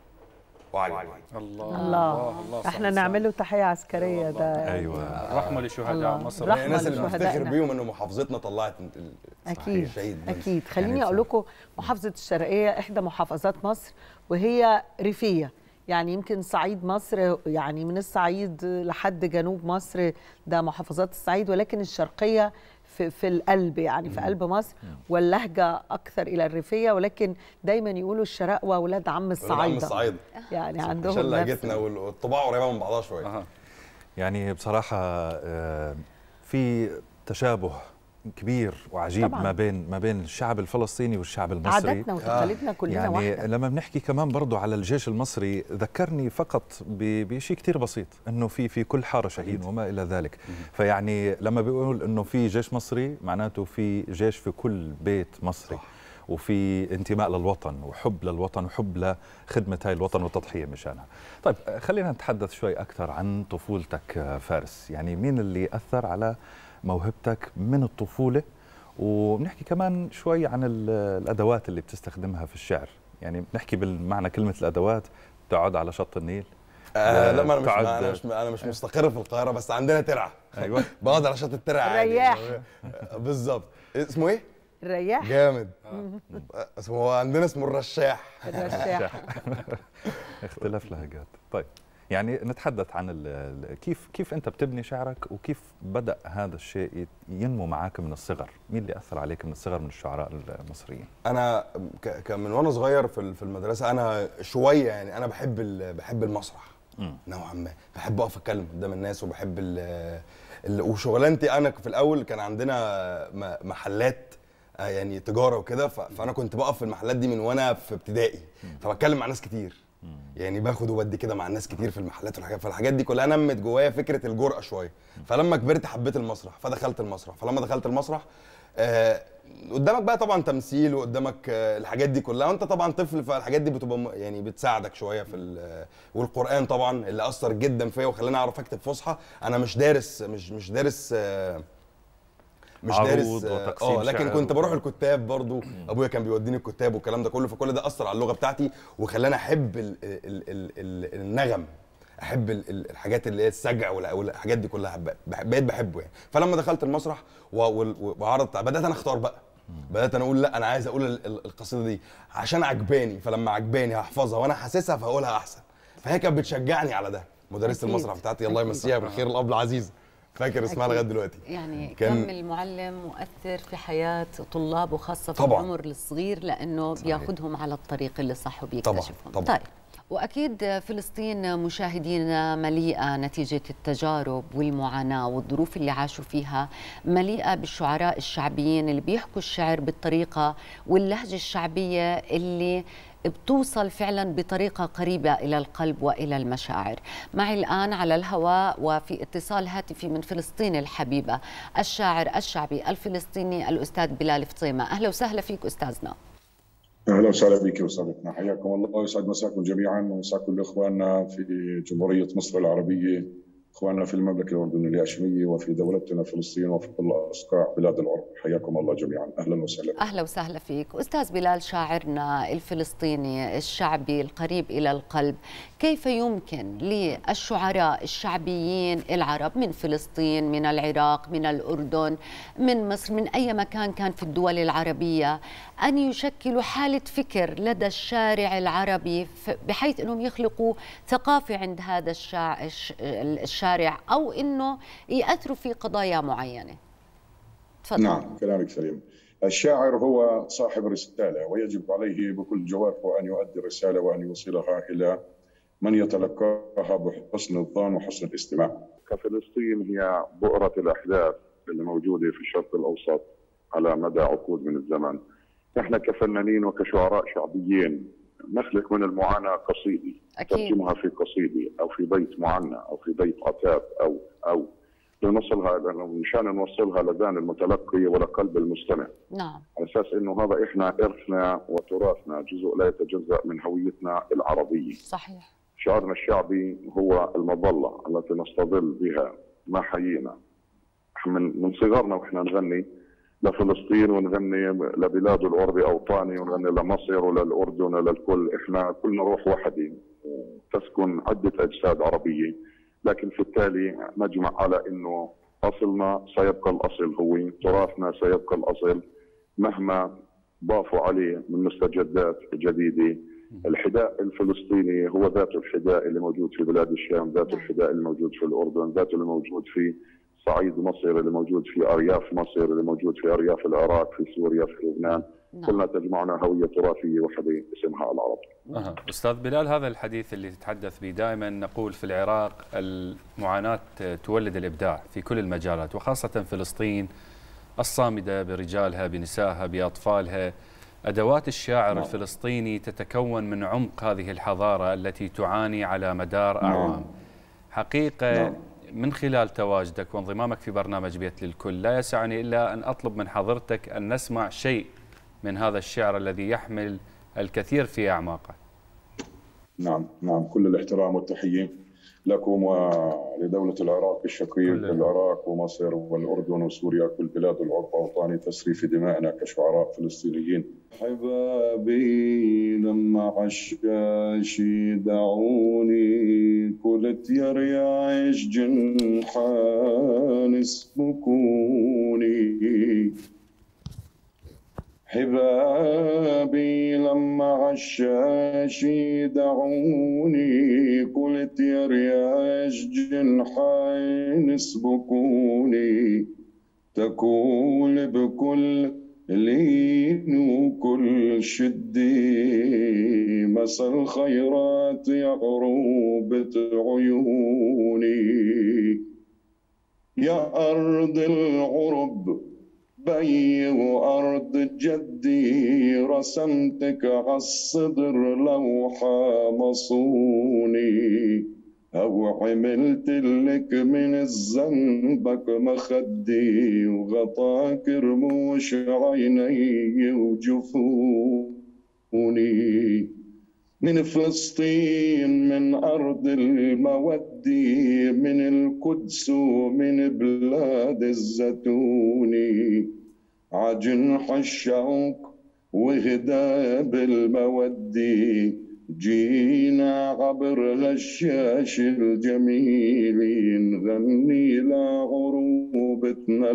وعلي الله الله احنا نعمله تحيه عسكريه ده ايوه الرحمه لشهداء الله. مصر رحمة الناس اللي لشهدائنا. بنفتخر بيهم ان محافظتنا طلعت ال- اكيد شهيد منسي. اكيد خليني يعني اقول لكم محافظه الشرقيه احدى محافظات مصر وهي ريفيه يعني يمكن صعيد مصر يعني من الصعيد لحد جنوب مصر ده محافظات الصعيد ولكن الشرقيه في, في القلب يعني في قلب مصر واللهجه اكثر الى الريفيه ولكن دايما يقولوا الشراقوه ولاد عم عم الصعايده الصعايده يعني عشان عندهم نفس لهجتنا وال- والطباع قريبه من بعضها شويه أها. يعني بصراحة آه، في تشابه كبير وعجيب طبعاً. ما بين ما بين الشعب الفلسطيني والشعب المصري عاداتنا وتقاليدنا كلنا يعني واحده لما بنحكي كمان برضو على الجيش المصري ذكرني فقط ب- بشيء كتير بسيط انه في في كل حاره شهيد وما الى ذلك فيعني لما بيقول انه في جيش مصري معناته في جيش في كل بيت مصري وفي انتماء للوطن وحب للوطن وحب لخدمة هاي الوطن والتضحية مشانها طيب آه، خلينا نتحدث شوي أكثر عن طفولتك آه، فارس يعني مين اللي أثر على موهبتك من الطفولة وبنحكي كمان شوي عن ال- الأدوات اللي بتستخدمها في الشعر يعني بنحكي بالمعنى كلمة الأدوات تقعد على شط النيل آه لا ما انا مش تعد- انا مش انا مش مستقر في القاهره بس عندنا ترعه أيوة. بقعد على شط الترعه عادي. الرياح. آه، بالظبط اسمه ايه؟ الرياح جامد آه، اسمه هو عندنا اسمه الرشاح الرشاح اختلاف لهجات طيب يعني نتحدث عن ال- ال- كيف كيف انت بتبني شعرك وكيف بدا هذا الشيء يت- ينمو معك من الصغر مين اللي اثر عليك من الصغر من الشعراء المصريين انا ك... ك- من وانا صغير في ال- في المدرسه انا شويه يعني انا بحب ال... بحب المسرح نوعا ما بحب اقف اتكلم قدام الناس وبحب ال... ال... وشغلانتي انا في الاول كان عندنا م... محلات آه، يعني تجاره وكده ف... فانا كنت بقف في المحلات دي من وانا في ابتدائي فبتكلم مع ناس كتير يعني باخد وبدي كده مع ناس كتير في المحلات والحاجات فالحاجات دي كلها نمت جوايا فكره الجرأه شويه فلما كبرت حبيت المسرح فدخلت المسرح فلما دخلت المسرح آه قدامك بقى طبعا تمثيل وقدامك آه الحاجات دي كلها وانت طبعا طفل فالحاجات دي بتبقى م- يعني بتساعدك شويه في ال- والقران طبعا اللي اثر جدا فيا وخلاني اعرف اكتب فصحى انا مش دارس مش مش دارس آه مش عروض دارس وتقسيم اه لكن شعر كنت بروح وكده. الكتاب برضو ابويا كان بيوديني الكتاب والكلام ده كله فكل ده اثر على اللغه بتاعتي وخلاني احب ال ال ال ال النغم احب ال- ال- الحاجات اللي هي السجع والع- والحاجات دي كلها بق- بق- بقيت بحبه يعني فلما دخلت المسرح و- وال- وعرضت بدات انا اختار بقى بدات انا اقول لا انا عايز اقول ال- ال- القصيده دي عشان عجباني فلما عجباني هحفظها وانا حاسسها فهقولها احسن فهي كانت بتشجعني على ده مدرسه أكيد. المسرح بتاعتي الله يمسيها بالخير الاب العزيز فاكر اسمها أكيد. لغايه دلوقتي يعني كان- كم المعلم مؤثر في حياة طلابه خاصة في طبعاً. العمر الصغير لأنه بياخذهم على الطريق اللي صح وبيكتشفهم طبعاً. طيب وأكيد فلسطين مشاهدينا مليئة نتيجة التجارب والمعاناة والظروف اللي عاشوا فيها مليئة بالشعراء الشعبيين اللي بيحكوا الشعر بالطريقة واللهجة الشعبية اللي بتوصل فعلا بطريقة قريبة إلى القلب وإلى المشاعر معي الآن على الهواء وفي اتصال هاتفي من فلسطين الحبيبة الشاعر الشعبي الفلسطيني الأستاذ بلال فطيمة أهلا وسهلا فيك أستاذنا اهلا وسهلا بك استاذتنا حياكم الله ويسعد مساكم جميعا ومساء كل اخواننا في جمهوريه مصر العربيه اخواننا في المملكه الاردنيه الهاشميه وفي دولتنا فلسطين وفي كل اصقاع بلاد العرب حياكم الله جميعا اهلا وسهلا بكم. أهلا وسهلا فيك أستاذ بلال شاعرنا الفلسطيني الشعبي القريب إلى القلب كيف يمكن للشعراء الشعبيين العرب من فلسطين من العراق من الأردن من مصر من أي مكان كان في الدول العربية أن يشكلوا حالة فكر لدى الشارع العربي ف- بحيث أنهم يخلقوا ثقافة عند هذا الشع- الش- الشارع أو أنه يأثروا في قضايا معينة تفضل نعم كلامك سليم الشاعر هو صاحب رساله ويجب عليه بكل جوارحه ان يؤدي الرساله وان يوصلها الى من يتلقاها بحسن الظن وحسن الاستماع. كفلسطين هي بؤره الاحداث اللي موجوده في الشرق الاوسط على مدى عقود من الزمن. نحن كفنانين وكشعراء شعبيين نخلق من المعاناه قصيده أكيد ترجمها في قصيده او في بيت معنى او في بيت عتاب او او لنوصلها مشان نوصلها لذان المتلقي ولقلب المستمع نعم على اساس انه هذا احنا ارثنا وتراثنا جزء لا يتجزا من هويتنا العربيه صحيح شعارنا الشعبي هو المظله التي نستظل بها ما حيينا من من صغرنا واحنا نغني لفلسطين ونغني لبلاد العرب اوطاني ونغني لمصر وللاردن وللكل احنا كلنا روح واحده تسكن عده اجساد عربيه لكن في التالي نجمع على انه اصلنا سيبقى الاصل هو تراثنا سيبقى الاصل مهما ضافوا عليه من مستجدات جديده الحذاء الفلسطيني هو ذات الحذاء اللي موجود في بلاد الشام ذات الحذاء اللي موجود في الاردن ذات اللي موجود في الصعيد مصر اللي موجود في ارياف مصر اللي موجود في ارياف العراق في سوريا في لبنان نعم. كلنا تجمعنا هويه تراثيه وحده اسمها العرب أه. أستاذ بلال هذا الحديث اللي تتحدث به دائما نقول في العراق المعاناة تولد الإبداع في كل المجالات وخاصة فلسطين الصامدة برجالها بنسائها بأطفالها أدوات الشاعر نعم. الفلسطيني تتكون من عمق هذه الحضارة التي تعاني على مدار نعم. أعوام حقيقة نعم. من خلال تواجدك وانضمامك في برنامج بيت للكل لا يسعني إلا أن أطلب من حضرتك أن نسمع شيء من هذا الشعر الذي يحمل الكثير في أعماقه نعم نعم كل الاحترام والتحية لكم ولدولة العراق الشقيق كل- العراق ومصر والأردن وسوريا كل بلاد العرب أوطاني تسري في دمائنا كشعراء فلسطينيين حبابي لما عشاش دعوني قلت يا رياش جنحان اسبكوني حبابي لما عشاشي دعوني قلت يا رياش جنحين اسبقوني تقول بكل لين وكل شدي مسا الخيرات يا غروبة عيوني يا أرض العرب بي وأرض جدي رسمتك عالصدر لوحة مصوني أو عملت لك من الذنبك مخدي وغطاك رموش عيني وجفوني من فلسطين من أرض المودي من القدس ومن بلاد الزيتون عجنح الشوق وهداب المودي جينا عبر الشاش الجميل نغني لعروبتنا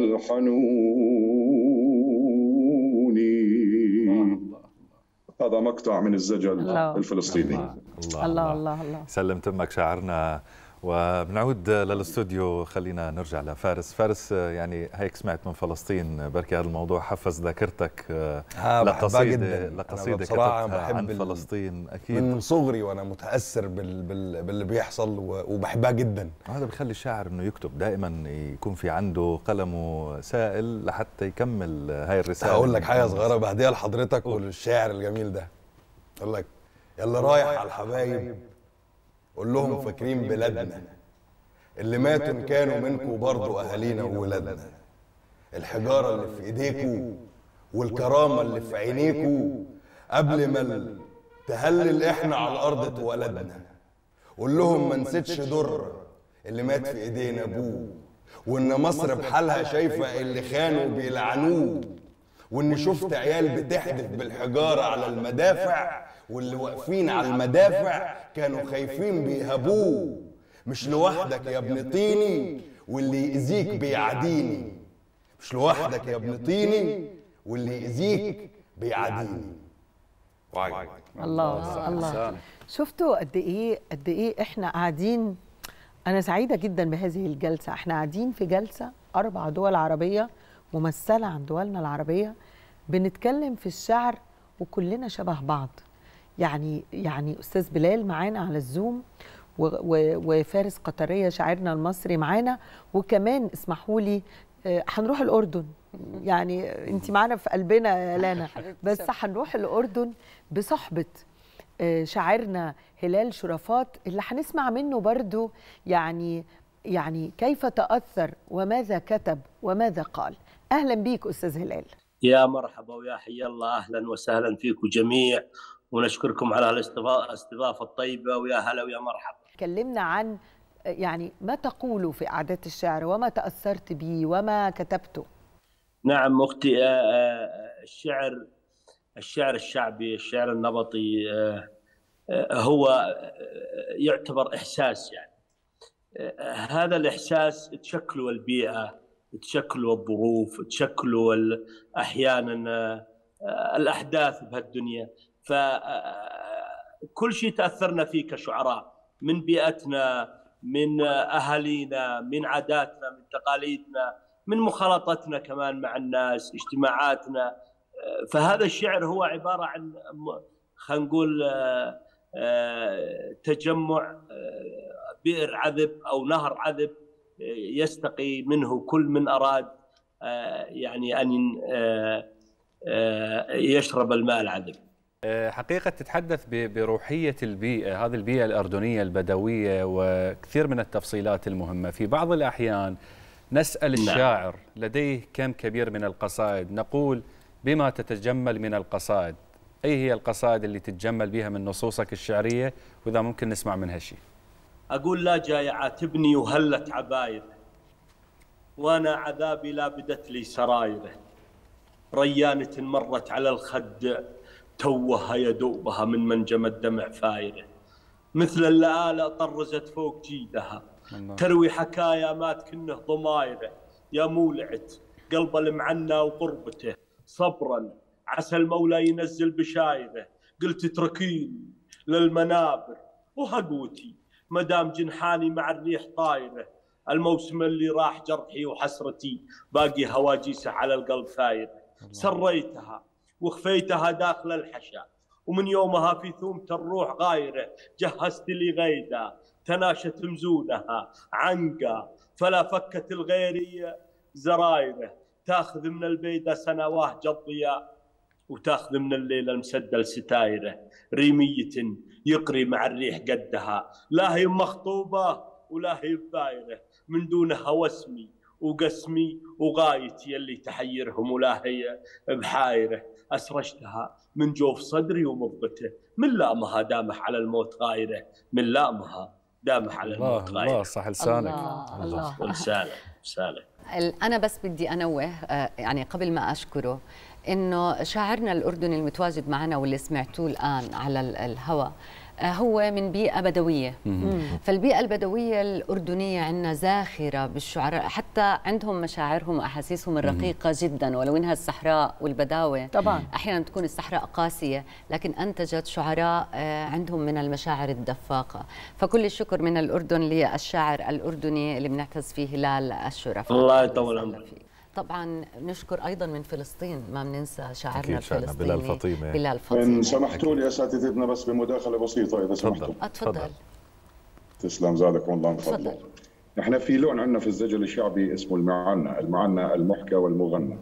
الحنون هذا مقطع من الزجل الله. الفلسطيني الله الله الله سلم تمك شاعرنا وبنعود للاستوديو خلينا نرجع لفارس فارس يعني هيك سمعت من فلسطين بركي هذا الموضوع حفز ذاكرتك ها بحبها لقصيدة جدا لقصيدة أنا بصراحة كتبتها بحب عن ال- فلسطين أكيد من صغري وانا متاثر بال... بال... باللي بيحصل و... وبحبها جدا هذا بخلي الشاعر انه يكتب دائما يكون في عنده قلمه سائل لحتى يكمل هاي الرساله هقول لك حاجه صغيره بهديها لحضرتك وللشاعر الجميل ده اقول لك يلا رايح على الحبايب قول لهم فاكرين بلادنا اللي ماتوا إن كانوا منكم برضو اهالينا وولادنا الحجاره اللي في ايديكوا والكرامه اللي في عينيكوا قبل ما ال- تهلل احنا على الارض اتولدنا قول لهم ما نسيتش در اللي مات في ايدينا ابوه وان مصر بحالها شايفه اللي خانوا بيلعنوه وان شفت عيال بتحدف بالحجاره على المدافع واللي واقفين على المدافع كانوا خايفين بيهابوه مش لوحدك يا ابن طيني واللي يأذيك بيعاديني مش لوحدك يا ابن طيني واللي يأذيك بيعاديني الله الله شفتوا قد ايه قد ايه احنا قاعدين انا سعيده جدا بهذه الجلسه احنا قاعدين في جلسه اربع دول عربيه ممثله عن دولنا العربيه بنتكلم في الشعر وكلنا شبه بعض يعني يعني استاذ بلال معانا على الزوم و- و- وفارس قطريه شاعرنا المصري معانا وكمان اسمحوا لي آه، هنروح الاردن يعني انت معانا في قلبنا يا لانا بس هنروح الاردن بصحبه آه، شاعرنا هلال شرفات اللي هنسمع منه برضو يعني يعني كيف تأثر وماذا كتب وماذا قال أهلا بيك أستاذ هلال يا مرحبا ويا حي الله اهلا وسهلا فيكم جميع ونشكركم على الاستضافه الطيبه ويا هلا ويا مرحبا. كلمنا عن آه، يعني ما تقول في أعداد الشعر وما تأثرت به وما كتبته نعم اختي آه، آه، الشعر الشعر الشعبي الشعر النبطي آه، آه، هو آه، يعتبر احساس يعني آه، هذا الاحساس تشكله البيئه تشكله الظروف تشكله ال- احيانا آه، آه، الاحداث بهالدنيا فكل شيء تاثرنا فيه كشعراء من بيئتنا من اهالينا من عاداتنا من تقاليدنا من مخالطتنا كمان مع الناس اجتماعاتنا فهذا الشعر هو عباره عن م- خلينا نقول آه، آه، تجمع آه، بئر عذب او نهر عذب آه، يستقي منه كل من اراد آه، يعني ان آه، آه، يشرب الماء العذب آه، حقيقة تتحدث ب- بروحية البيئة هذه البيئة الأردنية البدوية وكثير من التفصيلات المهمة في بعض الأحيان نسأل نعم. الشاعر لديه كم كبير من القصائد نقول بما تتجمل من القصائد أي هي القصائد اللي تتجمل بها من نصوصك الشعرية وإذا ممكن نسمع منها شيء اقول لا جاي يعاتبني وهلت عبايره وانا عذابي لا بدت لي سرايره ريانة مرت على الخد توها يدوبها من منجم الدمع فايره مثل اللآلة طرزت فوق جيدها الله. تروي حكايا ما تكنه ضمايره يا مولعت قلب المعنى وقربته صبرا عسى المولى ينزل بشايره قلت اتركين للمنابر وهقوتي مدام جنحاني مع الريح طايره الموسم اللي راح جرحي وحسرتي باقي هواجيسه على القلب ثايره سريتها وخفيتها داخل الحشا ومن يومها في ثومة الروح غايرة جهزت لي غيدا تناشت مزونها عنقا فلا فكت الغيرية زرايره تاخذ من البيدة سنواه الضياء وتاخذ من الليل المسدل ستايره ريمية يقري مع الريح قدها لا هي مخطوبة ولا هي بثايره من دونها واسمي وقسمي وغايتي اللي تحيرهم ولا هي بحايره اسرجتها من جوف صدري ومضغته من لامها دامح على الموت غايره من لامها دامح على الله الموت الله غايره صح لسانك الله الله ورساله رساله ال- أنا بس بدي أنوه آه، يعني قبل ما أشكره إنه شاعرنا الأردني المتواجد معنا واللي سمعتوه الآن على ال- الهواء آه، هو من بيئة بدوية فالبيئة البدوية الأردنية عندنا زاخرة بالشعراء حتى عندهم مشاعرهم وأحاسيسهم الرقيقة جدا ولو إنها الصحراء والبداوة طبعا احيانا تكون الصحراء قاسيه لكن انتجت شعراء آه، عندهم من المشاعر الدفاقه فكل الشكر من الاردن للشاعر الاردني اللي بنعتز فيه هلال الشرفاء الله يطول عمرك. طبعا نشكر ايضا من فلسطين ما بننسى شاعرنا أكيد شاعرنا الفلسطيني بلال فطيمة. بلال إن فطيمه سمحتوا لي اساتذتنا بس بمداخله بسيطه اذا تفضل سمحتوا اتفضل تسلم زادكم الله من تفضل. فضلك احنا في لون عندنا في الزجل الشعبي اسمه المعنى المعنى المحكى والمغنى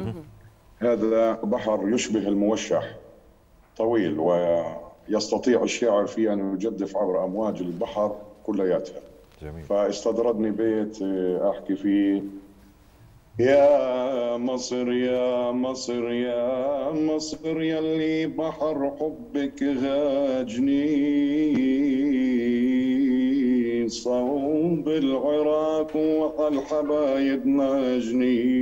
هذا بحر يشبه الموشح طويل ويستطيع الشاعر فيه ان يجدف عبر امواج البحر كلياتها جميل فاستدردني بيت آه، احكي فيه يا مصر يا مصر يا مصر يلي بحر حبك غاجني صوب العراق وحل حبايب ناجني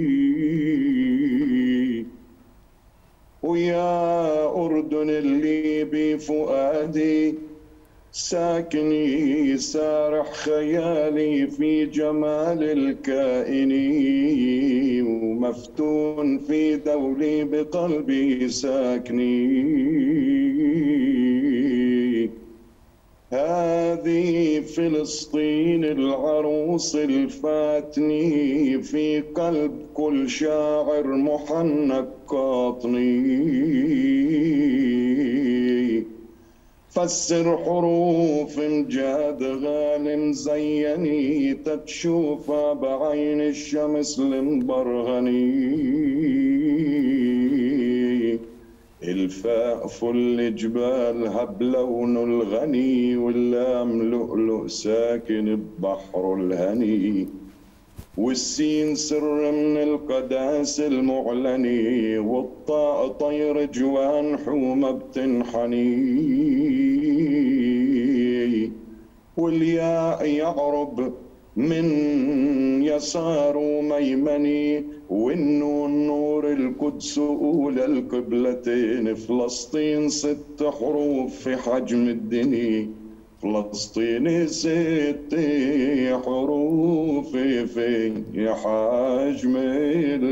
ويا أردن اللي بفؤادي ساكني سارح خيالي في جمال الكائن ومفتون في دولي بقلبي ساكني هذه فلسطين العروس الفاتني في قلب كل شاعر محنك قاطني فسر حروف امجاد غانم زيني تتشوفها بعين الشمس المبرغني الفاء فل جبال هب لونه الغني واللام لؤلؤ ساكن ببحر الهني والسين سر من القداس المعلني والطاء طير جوان حومة بتنحني والياء يعرب من يسار وميمني والنون نور القدس أولى القبلتين فلسطين ست حروف في حجم الدني فلسطين ست حروف في حجم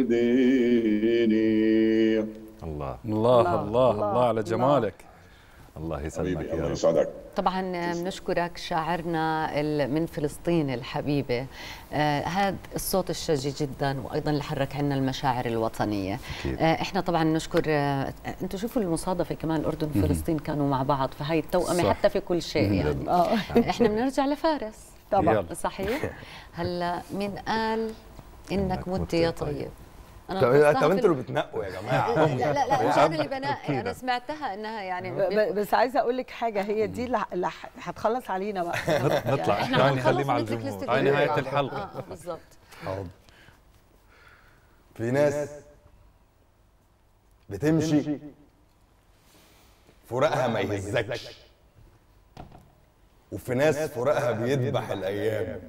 الدنيا الله الله الله، الله الله, الله، على جمالك الله يسلمك حبيبي يا الله رب يسعدك طبعا بنشكرك شاعرنا ال- من فلسطين الحبيبة آه، هذا الصوت الشجي جدا وأيضا اللي حرك عنا المشاعر الوطنية أكيد. آه، احنا طبعا نشكر آه، انتم شوفوا المصادفة كمان الأردن وفلسطين كانوا مع بعض فهي التوأمة صح. حتى في كل شيء يعني اه احنا بنرجع لفارس طبعا يلا. صحيح هلا مين قال انك مت يا طيب انا طب قصدها طب في انتوا اللي بتنقوا يا جماعه لا لا لا مش انا اللي بنقي انا سمعتها انها يعني ب- ب- بس عايزه اقول لك حاجه هي دي اللي ه- اللي ه- هتخلص علينا بقى نطلع احنا يعني هنخلص خليه مع ونترك الجمهور الاستوديو. هاي نهاية آه، الحلقة. آه، آه، بالضبط حاضر. في ناس بتمشي فراقها ما يهزكش وفي ناس فراقها بيذبح الايام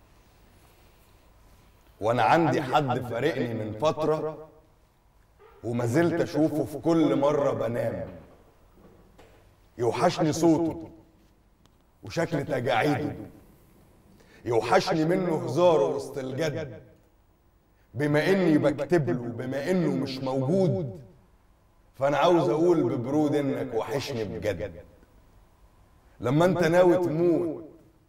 وانا عندي حد فارقني من فتره وما زلت اشوفه في كل مره بنام يوحشني صوته وشكل تجاعيده يوحشني منه هزاره وسط الجد بما اني بكتب له بما انه مش موجود فانا عاوز اقول ببرود انك وحشني بجد لما انت ناوي تموت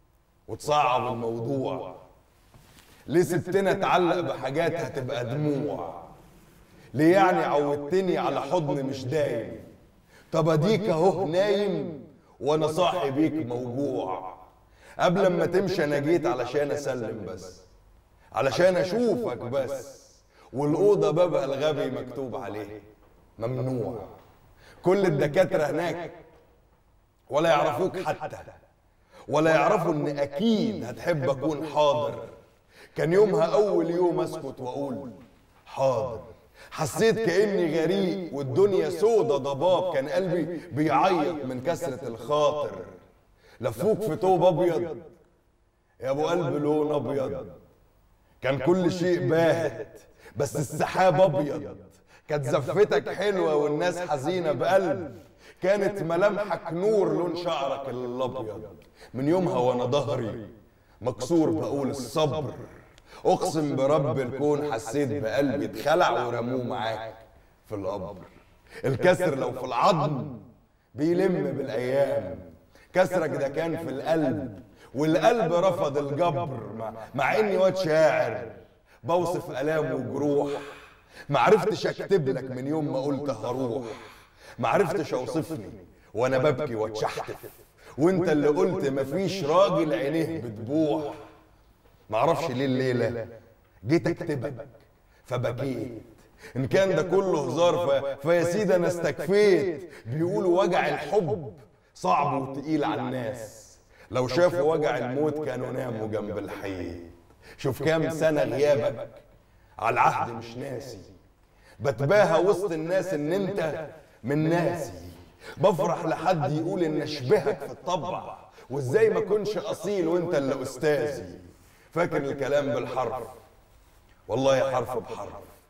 وتصعب الموضوع ليه سبتنا اتعلق بحاجات هتبقى دموع ليه يعني عودتني على حضن مش دايم طب اديك اهو نايم وانا صاحي بيك موجوع قبل ما تمشي انا جيت علشان اسلم بس علشان اشوفك بس والاوضه بابها الغبي مكتوب عليه ممنوع كل الدكاتره هناك ولا يعرفوك حتى ولا يعرفوا ان اكيد هتحب اكون حاضر كان يومها اول يوم اسكت واقول حاضر حسيت كاني غريق والدنيا سودة ضباب كان قلبي بيعيط من كسرة الخاطر لفوك في توب ابيض يا ابو قلب لون ابيض كان كل شيء باهت بس السحاب ابيض كانت زفتك حلوه والناس حزينه بقلب كانت ملامحك نور لون شعرك الابيض من يومها وانا ظهري مكسور بقول الصبر اقسم برب الكون حسيت بقلبي اتخلع ورموه معاك في القبر الكسر لو في العظم بيلم بالايام كسرك ده كان في القلب والقلب رفض الجبر مع, مع اني واد شاعر بوصف الام وجروح ما عرفتش اكتب لك من يوم ما قلت هروح ما عرفتش اوصفني وانا ببكي واتشحتف وانت اللي قلت مفيش راجل عينيه بتبوح معرفش ليه الليله جيت اكتبك فبكيت ان كان ده كله هزار ف... فيا سيدي انا استكفيت بيقولوا وجع الحب صعب وتقيل على الناس لو شافوا وجع الموت كانوا ناموا جنب الحيط شوف كام سنه غيابك على العهد مش ناسي بتباهى وسط الناس ان انت من ناسي بفرح لحد يقول ان اشبهك في الطبع وازاي ما كنش اصيل وانت اللي استاذي فاكر الكلام بالحرف والله حرف بحرف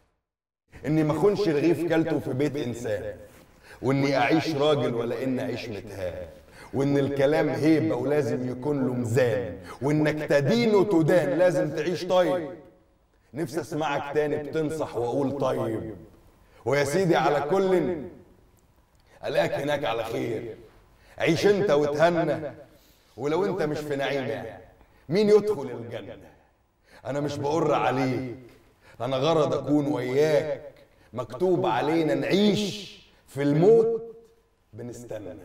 اني ما اخونش رغيف كلته في بيت انسان واني اعيش راجل ولا اني اعيش متهان وان الكلام هيبه ولازم يكون له ميزان وانك تدين وتدان لازم تعيش طيب نفسي اسمعك تاني بتنصح واقول طيب ويا سيدي على كل الاقيك هناك على خير عيش انت وتهنى ولو انت مش في نعيم يعني مين يدخل الجنه انا مش بقر عليك انا غرض اكون وياك مكتوب علينا نعيش في الموت بنستنى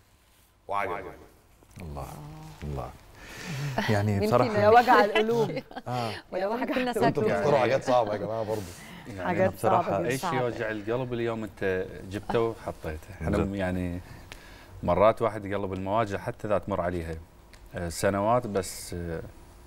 وعجب الله الله يعني يمكن بصراحه يا وجع القلوب ولو واحد كنا انتوا ساكتين بتختاروا حاجات صعبه يا جماعه برضه يعني حاجات بصراحة صعبة اي جدا شيء يوجع القلب اليوم انت جبته وحطيته احنا جد. يعني مرات واحد يقلب المواجع حتى اذا تمر عليها آه، سنوات بس آه،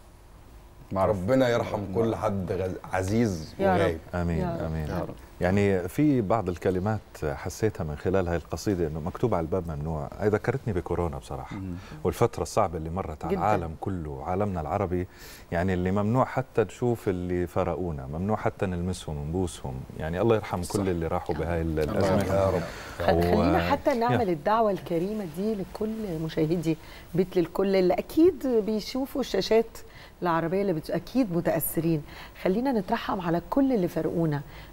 ما اعرف ربنا يرحم كل حد غز- عزيز يا رب. وغايب امين يا رب. امين يا رب. يعني في بعض الكلمات حسيتها من خلال هاي القصيده انه مكتوب على الباب ممنوع هي ذكرتني بكورونا بصراحه والفتره الصعبه اللي مرت على جداً. العالم كله عالمنا العربي يعني اللي ممنوع حتى نشوف اللي فرقونا ممنوع حتى نلمسهم نبوسهم يعني الله يرحم كل اللي راحوا بهاي الازمه يا رب خل- و- خلينا حتى نعمل يا. الدعوة الكريمة دي لكل مشاهدي بيت للكل اللي أكيد بيشوفوا الشاشات العربية اللي بت... أكيد متأثرين خلينا نترحم على كل اللي فرقونا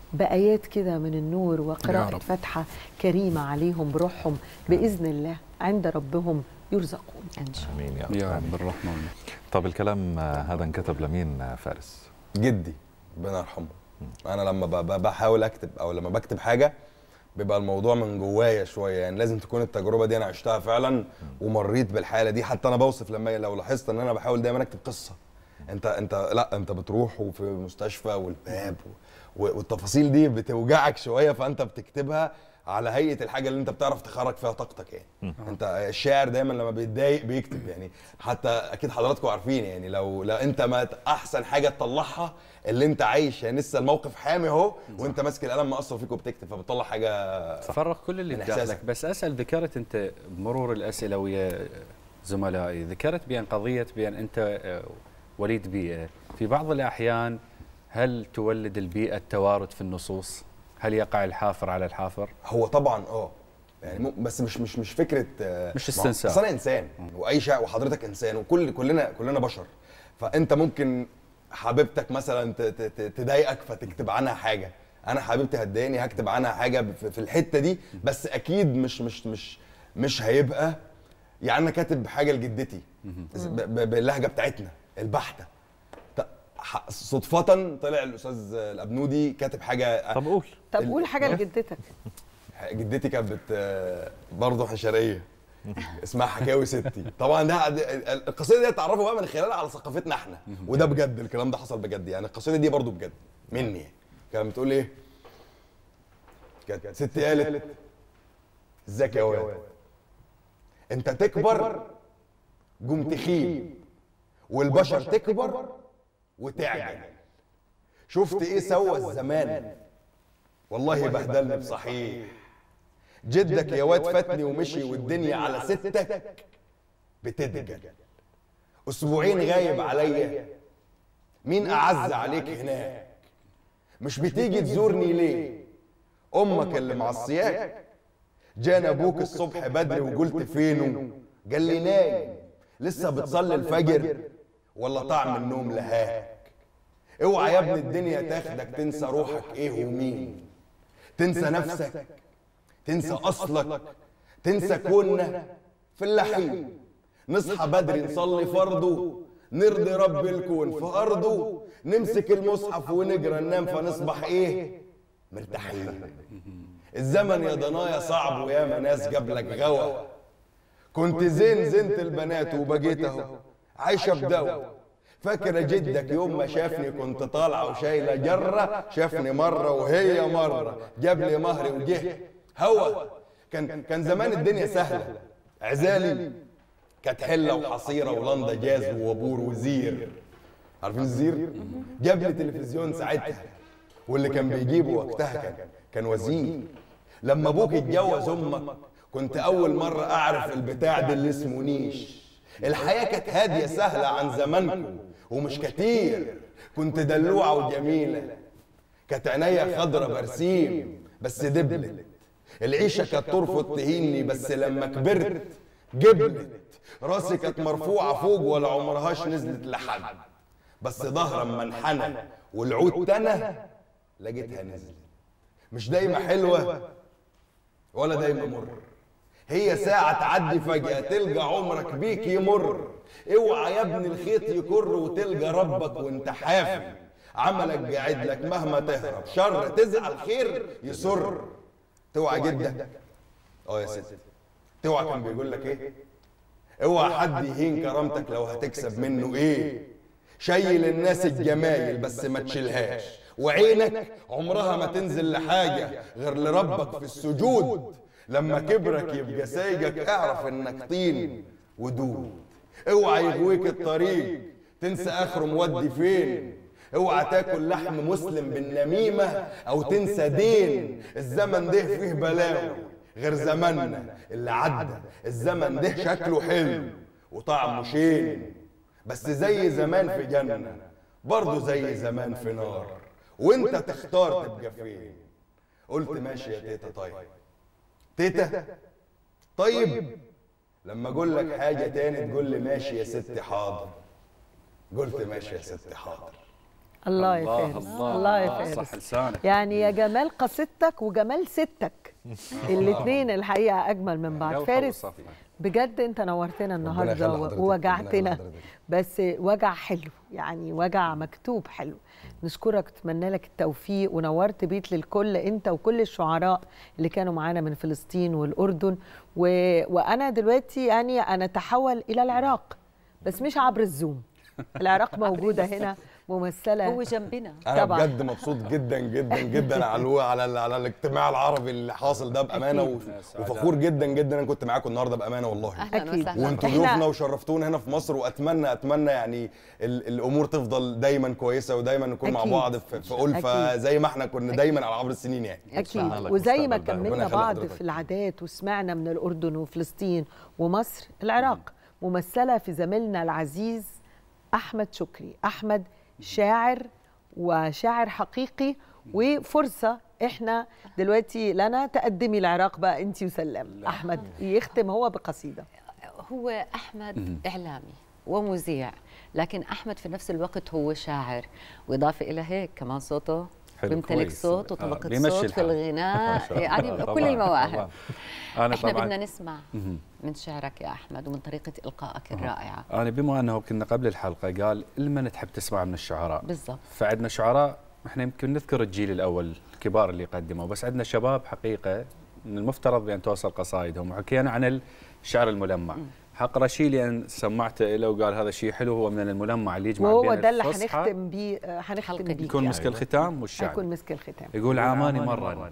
بايات كده من النور يا وقراءه رب. فتحه كريمه عليهم بروحهم باذن الله عند ربهم يرزقون ان شاء امين يا رب, يا آمين. رب الرحمن طب الكلام آه، هذا انكتب لمين آه، فارس جدي ربنا يرحمه انا لما ب- ب- بحاول اكتب او لما بكتب حاجه بيبقى الموضوع من جوايا شويه يعني لازم تكون التجربه دي انا عشتها فعلا ومريت بالحاله دي حتى انا بوصف لما لو لاحظت ان انا بحاول دايما اكتب قصه انت انت لا انت بتروح وفي مستشفى والباب و- والتفاصيل دي بتوجعك شويه فانت بتكتبها على هيئه الحاجه اللي انت بتعرف تخرج فيها طاقتك يعني انت الشاعر دايما لما بيتضايق بيكتب يعني حتى اكيد حضراتكم عارفين يعني لو لو انت ما ت- احسن حاجه تطلعها اللي انت عايش يعني لسه الموقف حامي اهو وانت ماسك القلم مقصر فيك وبتكتب فبتطلع حاجه فرغ كل اللي من بداخلك إحساسك. بس اسال ذكرت انت بمرور الاسئله ويا زملائي ذكرت بان قضيه بان انت آه، وليد بيئه في بعض الاحيان هل تولد البيئه التوارد في النصوص؟ هل يقع الحافر على الحافر؟ هو طبعا اه يعني مو- بس مش مش مش فكره آه، مش ما هو- استنساخ. أصل انا انسان واي شيء وحضرتك انسان وكل كلنا كلنا بشر فانت ممكن حبيبتك مثلا ت- ت- ت- تضايقك فتكتب عنها حاجه انا حبيبتي هتضايقني هكتب عنها حاجه في في الحته دي بس اكيد مش مش مش مش هيبقى يعني انا كاتب حاجه لجدتي ب- ب- باللهجه بتاعتنا البحته ط- ح- صدفة طلع الأستاذ الأبنودي كاتب حاجة طب قول طب ال- قول حاجه إيه؟ لجدتك جدتي كانت بت برضه حشريه اسمها حكاوي ستي طبعا ده ده- القصيده دي اتعرفوا بقى من خلالها على ثقافتنا احنا وده بجد الكلام ده حصل بجد يعني القصيده دي برضه بجد مني يعني كانت بتقول ايه كانت ستي قالت ازيك يا واد انت تكبر جم تخيب والبشر تكبر وتعجل شفت ايه سوى الزمان والله بهدلني بصحيح جدك يا واد فاتني ومشي والدنيا على ستك بتدجل اسبوعين غايب عليا مين اعز عليك هناك مش بتيجي تزورني ليه امك اللي معصياك جانا ابوك الصبح بدري وقلت فينه قال لي نايم لسه بتصلي الفجر ولا طعم النوم لهاك اوعى يا ابن الدنيا تاخدك تنسى روحك ايه ومين تنسى نفسك تنسى اصلك تنسى كوننا في اللحيم نصحى بدري نصلي فرضه نرضي رب الكون في ارضه نمسك المصحف ونجرى ننام فنصبح ايه مرتاحين الزمن يا ضنايا صعب وياما ناس قبلك غوى كنت زين زنت البنات وبقيت اهو عايشه بدوا فاكره جدك يوم ما شافني كنت طالعه وشايله جره شافني مره وهي مره جاب لي مهري وجه هوا كان كان زمان الدنيا سهله عزالي كانت حله وحصيره ولندا جاز ووابور وزير عارفين الزير جاب لي تلفزيون ساعتها واللي كان بيجيبه وقتها كان كان وزير لما ابوك اتجوز امك كنت اول مره اعرف البتاع ده اللي اسمه نيش الحياه كانت هاديه سهله عن زمانكم ومش كتير كنت دلوعه وجميله كانت عينيا خضرة برسيم بس دبلت العيشه كانت ترفض تهيني بس لما كبرت جبلت راسي كانت مرفوعه فوق ولا عمرهاش نزلت لحد بس ظهرا منحنى والعود تنى لقيتها نزلت مش دايما حلوه ولا دايما مر هي ساعة تعدي فجأة تلقى عمرك بيك يمر اوعى يا ابن الخيط يكر وتلقى ربك وانت حافي عملك قاعد لك مهما تهرب شر تزعل خير يسر توعى جدك اه يا ستي توعى كان بيقول لك ايه اوعى حد يهين كرامتك لو هتكسب منه ايه شيل الناس الجمايل بس ما تشيلهاش وعينك عمرها ما تنزل لحاجة غير لربك في السجود لما كبرك يبقى سايقك اعرف انك طين ودود اوعى يغويك الطريق تنسى اخره مودي فين اوعى تاكل لحم مسلم بالنميمة او تنسى دين الزمن ده فيه بلاوي غير زماننا اللي عدى الزمن ده شكله حلو وطعمه شين بس زي زمان في جنة برضه زي زمان في نار وانت تختار تبقى فين قلت ماشي يا تيتا طيب تيتا طيب لما اقول لك حاجة تاني تقول لي ماشي يا ستي حاضر قلت ماشي يا ستي حاضر الله يا فارس الله يا صح فارس لسانك يعني يا جمال قصيدتك وجمال ستك الاثنين الحقيقه اجمل من بعض جوهر فارس وصفا. بجد انت نورتنا النهارده يخلي و- حضرتك، ربنا ووجعتنا يخلي حضرتك. بس وجع حلو يعني وجع مكتوب حلو نشكرك ونتمنى لك التوفيق ونورت بيت للكل انت وكل الشعراء اللي كانوا معانا من فلسطين والاردن و... وانا دلوقتي يعني انا تحول الى العراق بس مش عبر الزوم العراق موجوده هنا ممثله هو جنبنا انا طبعاً. بجد مبسوط جدا جدا جدا على الو- على ال- على الاجتماع العربي اللي حاصل ده بامانه و- وفخور جدا جدا انا كنت معاكم النهارده بامانه والله اهلا أكيد. وسهلا وانتوا إحنا- ضيوفنا وشرفتونا هنا في مصر واتمنى اتمنى يعني ال- الامور تفضل دايما كويسه ودايما نكون مع أكيد. بعض في في الفه أكيد. زي ما احنا كنا دايما على عبر السنين يعني اكيد الله وزي ما مستقبل بقى. ربنا كملنا يخلي بعض حضرتك. في العادات وسمعنا من الاردن وفلسطين ومصر العراق ممثله في زميلنا العزيز احمد شكري احمد شاعر وشاعر حقيقي وفرصه احنا دلوقتي لنا تقدمي العراق بقى انت وسلام احمد يختم هو بقصيده هو احمد اعلامي ومذيع لكن احمد في نفس الوقت هو شاعر واضافه الى هيك كمان صوته حلو، بيمتلك كويس. صوت آه، وطبقه بيمشي صوت في الحال. الغناء يعني طبعاً، كل المواهب طبعاً. انا احنا بدنا طبعا نسمع من شعرك يا احمد ومن طريقه القائك الرائعه انا بما انه كنا قبل الحلقه قال لمن تحب تسمع من الشعراء بالضبط فعندنا شعراء احنا يمكن نذكر الجيل الاول الكبار اللي قدموا بس عندنا شباب حقيقه من المفترض بان توصل قصائدهم وحكينا عن الشعر الملمع حق رشيلي ان سمعته له وقال هذا شيء حلو هو من الملمع اللي يجمع وهو بين ده اللي الفصحى هنختم بيه آه، هنختم حلقة بيه يكون يعني. مسك الختام والشعر هيكون مسك الختام يقول عاماني مرا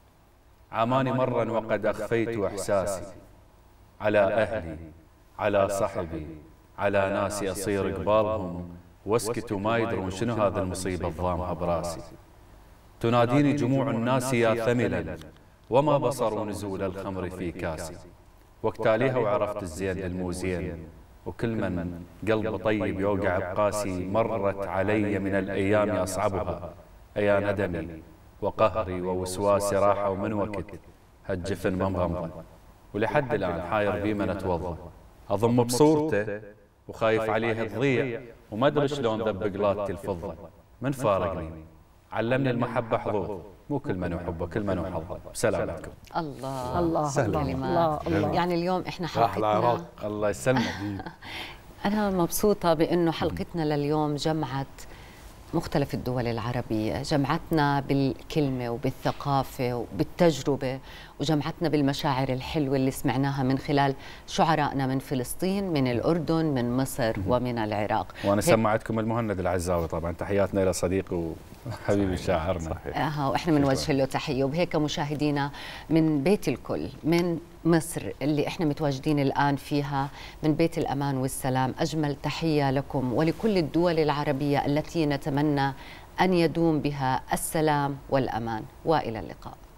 عاماني مرا وقد أخفيت إحساسي على أهلي على صحبي على ناسي أصير قبالهم واسكتوا ما يدرون شنو هذا المصيبة الضامها براسي تناديني جموع الناس يا ثملا وما بصروا نزول الخمر في كاسي وقتاليها وعرفت الزين للمو زين وكل من قلبه طيب يوقع بقاسي مرت علي من الأيام أصعبها أيا ندمي وقهري ووسواسي راحوا من وقت هالجفن ممغمضة ولحد الآن حاير بي من أتوضى أضم بصورته وخايف عليها تضيع وما أدري شلون ذب قلادتي الفضة من فارقني علمني المحبة حظوظ مو كل من يحبه كل من يحظه بسلامتكم الله الله الله كلمات. الله الله يعني اليوم احنا راح العراق. حلقتنا الله يسلمك أنا مبسوطة بأنه حلقتنا لليوم جمعت مختلف الدول العربية جمعتنا بالكلمة وبالثقافة وبالتجربة وجمعتنا بالمشاعر الحلوة اللي سمعناها من خلال شعرائنا من فلسطين من الأردن من مصر ومن العراق وأنا هيك- سمعتكم المهند العزاوي طبعا تحياتنا إلى صديق وحبيبي شاعرنا آه واحنا بنوجه له تحيه وبهيك مشاهدينا من بيت الكل من مصر اللي احنا متواجدين الان فيها من بيت الامان والسلام اجمل تحيه لكم ولكل الدول العربيه التي نتمنى ان يدوم بها السلام والامان والى اللقاء